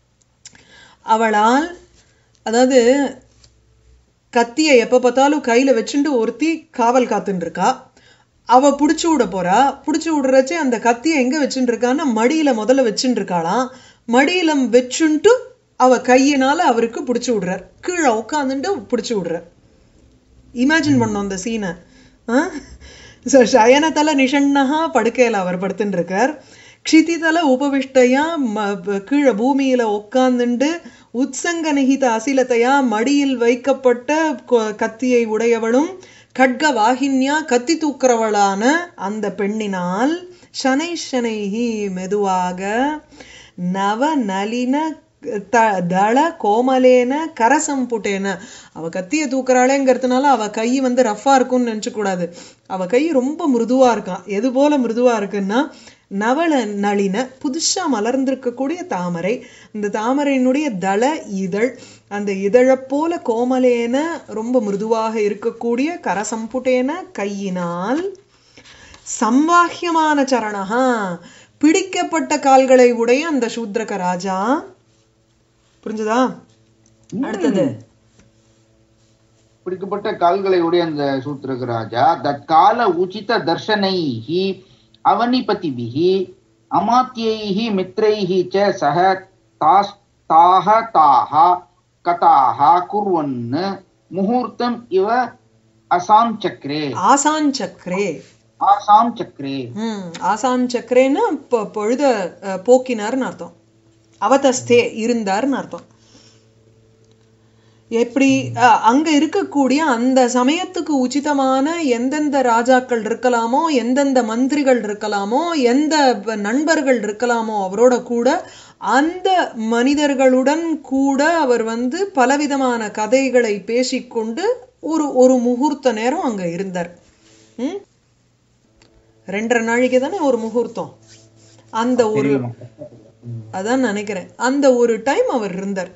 அவளால் அதாவது கத்தியை எப்ப பார்த்தாலும் கையில வச்சுட்டு ஒருத்தி காவல் காத்துன்னு இருக்கா அவ புடிச்சு விட போறா புடிச்சு விடுறச்சே அந்த கத்தியை எங்க வச்சுட்டு இருக்கான்னா மடியில முதல்ல வச்சுட்டு இருக்காளாம் மடியில வச்சுட்டு அவ கையினால அவருக்கு புடிச்சு விடுறார் கீழே உட்காந்துட்டு புடிச்சு விடுறார் இமேஜின் பண்ணோம் அந்த சீனை ஸோ சயனதல நிஷண்ணஹா படுக்கையில அவர் படுத்துட்டு இருக்கார் க்ஷிதிதல உபவிஷ்டையா ம- ப- கீழே பூமியில உட்கார்ந்துண்டு உத்சங்க நிகித அசிலத்தையா மடியில் வைக்கப்பட்ட கொ- கத்தியை உடையவளும் கட்க வாகின்யா கத்தி தூக்குறவளான அந்த பெண்ணினால் ஷனை ஷனைஹி மெதுவாக நவ நளின த தள கோமலேன கரசம்புட்டேன அவ கத்திய தூக்குறாளேங்கிறதுனால அவ கை வந்து ரஃப்பா இருக்கும்னு நினைச்சு கூடாது அவ கை ரொம்ப மிருதுவா இருக்கான் எது போல மிருதுவா இருக்குன்னா நவல நளின புதுசா மலர்ந்திருக்கக்கூடிய தாமரை இந்த தாமரையினுடைய தள இதழ் அந்த இதழைப் போல கோமலேன ரொம்ப மிருதுவாக இருக்கக்கூடிய கரசம்புட்டேன கையினால் சம்வாஹ்யமான சரணஹா பிடிக்கப்பட்ட கால்களை உடைய அந்த சூத்ரக ராஜா புரிஞ்சுதா அடுத்தது பிடிக்கப்பட்ட கால்களை உடைய அந்த சூத்திரக ராஜா தற்கால உச்சித தர்ஷனைஹி அவனிபதிபிஹி அமாத்யைஹி மித்ரைஹி ச சக தாஸ் தாஹ தாஹ கதாஹ குர்வன் முகூர்த்தம் இவ அசாம் சக்ரே ஆசான் சக்கரே ஆசாம் சக்ரே ம் ஆசான் சக்கரேன்னா பொ- பொழுத அஹ், போக்கினார்னு அர்த்தம் அவதஸ்தே இருந்தார்னு அர்த்தம் எப்படி அஹ், அங்க இருக்கக்கூடிய அந்த சமயத்துக்கு உச்சிதமான எந்தெந்த ராஜாக்கள் இருக்கலாமோ எந்தெந்த மந்திரிகள் இருக்கலாமோ எந்த ப- நண்பர்கள் இருக்கலாமோ அவரோட கூட அந்த மனிதர்களுடன் கூட அவர் வந்து பலவிதமான கதைகளை பேசிக்கொண்டு ஒரு ஒரு முகூர்த்த நேரம் அங்க இருந்தார் ம் ரெண்டரை நாளைக்கு தானே ஒரு முகூர்த்தம் அந்த ஒரு அதான் நினைக்கிறேன் அந்த ஒரு டைம் அவர் இருந்தார்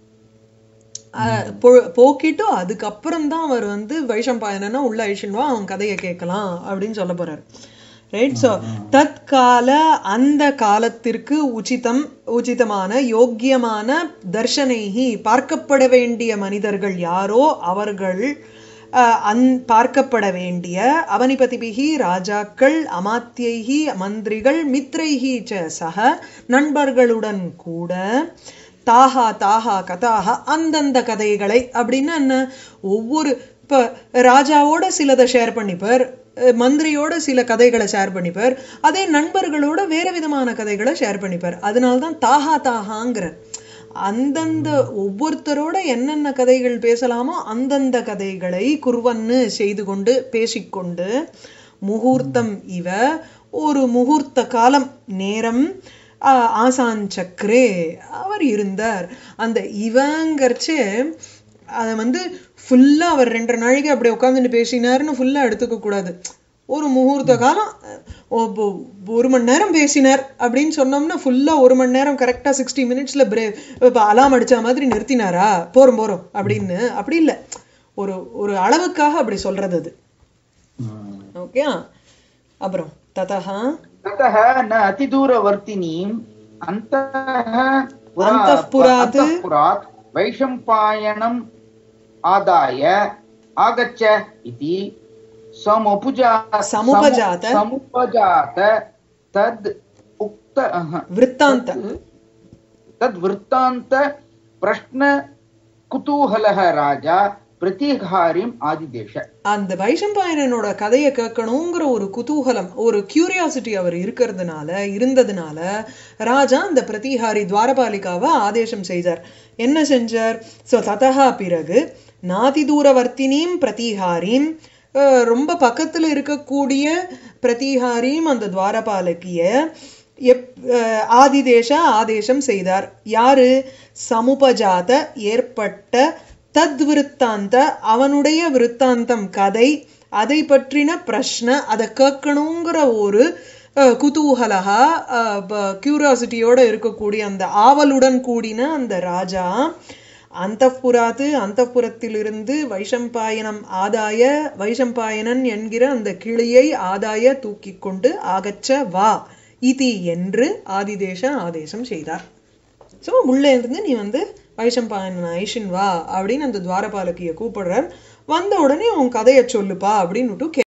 அஹ் பொ- போக்கிட்டு அதுக்கப்புறம் தான் அவர் வந்து வைஷம்பாயனா உள்ள அழிச்சுன்னு வா அவன் கதையை கேட்கலாம் அப்படின்னு சொல்ல போறாரு ரைட் ஸோ தற்கால அந்த காலத்திற்கு உச்சிதம் உச்சிதமான யோக்கியமான தர்ஷனைஹி பார்க்கப்பட வேண்டிய மனிதர்கள் யாரோ அவர்கள் அஹ், அந் பார்க்கப்பட வேண்டிய அவனிபதிபிகி ராஜாக்கள் அமாத்தியைகி மந்திரிகள் மித்ரைஹி ச சக நண்பர்களுடன் கூட தாஹா தாஹா கதாஹா அந்தந்த கதைகளை அப்படின்னா என்ன ஒவ்வொரு இப்ப ராஜாவோட சிலதை ஷேர் பண்ணிப்பார் அஹ் மந்திரியோட சில கதைகளை ஷேர் பண்ணிப்பார் அதே நண்பர்களோட வேற விதமான கதைகளை ஷேர் பண்ணிப்பார் அதனால தான் தாஹா தாஹாங்கிற அந்தந்த ஒவ்வொருத்தரோட என்னென்ன கதைகள் பேசலாமோ அந்தந்த கதைகளை குருவன்னு செய்து கொண்டு பேசிக்கொண்டு முகூர்த்தம் இவ ஒரு முகூர்த்த காலம் நேரம் ஆஹ், ஆசான் சக்கரே அவர் இருந்தார் அந்த இவங்கர்ச்சே அதை வந்து ஃபுல்லா அவர் ரெண்டரை நாளைக்கு அப்படி உட்காந்துட்டு பேசினாருன்னு ஃபுல்லா எடுத்துக்க கூடாது ஒரு முகூர்த்த காலம் ஒ- ஒ- ஒரு மணி நேரம் பேசினார் அப்படின்னு சொன்னோம்னா ஃபுல்லா ஒரு மணி நேரம் கரெக்டா சிக்ஸ்டி மினிட்ஸ்ல பிரே இப்போ அலாம் அடிச்ச மாதிரி நிறுத்தினாரா போறோம் போறோம் அப்படின்னு அப்படி இல்லை ஒரு ஒரு அளவுக்காக அப்படி சொல்றது அது ஓகே அப்புறம் ததா ततः न अतिदूरवर्तिनीम् अन्तः पुरा- अन्तःपुरात् अन्तःपुरात् वैशम्पायनम् आदाय आगच्छ इति समुपजा समुपजात। समु- समुपजात तद् उक्त अह, விற்த்தாந்த तद् वृत्तान्त प्रश्न कुतूहलः राजा प्रतिहारिम् आदिदेश அந்த வைஷம்பாயனனோட கதையை கேட்கணுங்கிற ஒரு குதூகலம் ஒரு கியூரியாசிட்டி அவர் இருக்கிறதுனால இருந்ததுனால ராஜா அந்த பிரதிஹாரி துவாரபாலிகாவை ஆதேசம் செய்தார் என்ன செஞ்சார் ஸோ ததா பிறகு நாதி தூரவர்த்தினியும் பிரதிஹாரியும் அஹ், ரொம்ப பக்கத்துல இருக்கக்கூடிய பிரதிஹாரியும் அந்த துவாரபாலகிய எப் அஹ், ஆதிதேச ஆதேசம் செய்தார் யாரு சமுபஜாத ஏற்பட்ட தத் விருத்தாந்த அவனுடைய விருத்தாந்தம் கதை அதை பற்றின பிரஷ்ன அதை கேட்கணுங்கிற ஒரு அஹ், குதூகலகா கியூரியாசிட்டியோட இருக்கக்கூடிய அந்த ஆவலுடன் கூடின அந்த ராஜா அந்தப்புராத்து அந்தப்புரத்திலிருந்து வைஷம்பாயனம் ஆதாய வைஷம்பாயனன் என்கிற அந்த கிளியை ஆதாய தூக்கிக் கொண்டு ஆகச்ச வா இதி என்று ஆதிதேச ஆதேசம் செய்தார் ஸோ உள்ளே இருந்து நீ வந்து வைஷம்பாயனன் ஐஷின் வா அப்படின்னு அந்த துவாரபாலகிய கூப்பிடுறார் வந்த உடனே உன் கதையை சொல்லுப்பா அப்படின்னுட்டு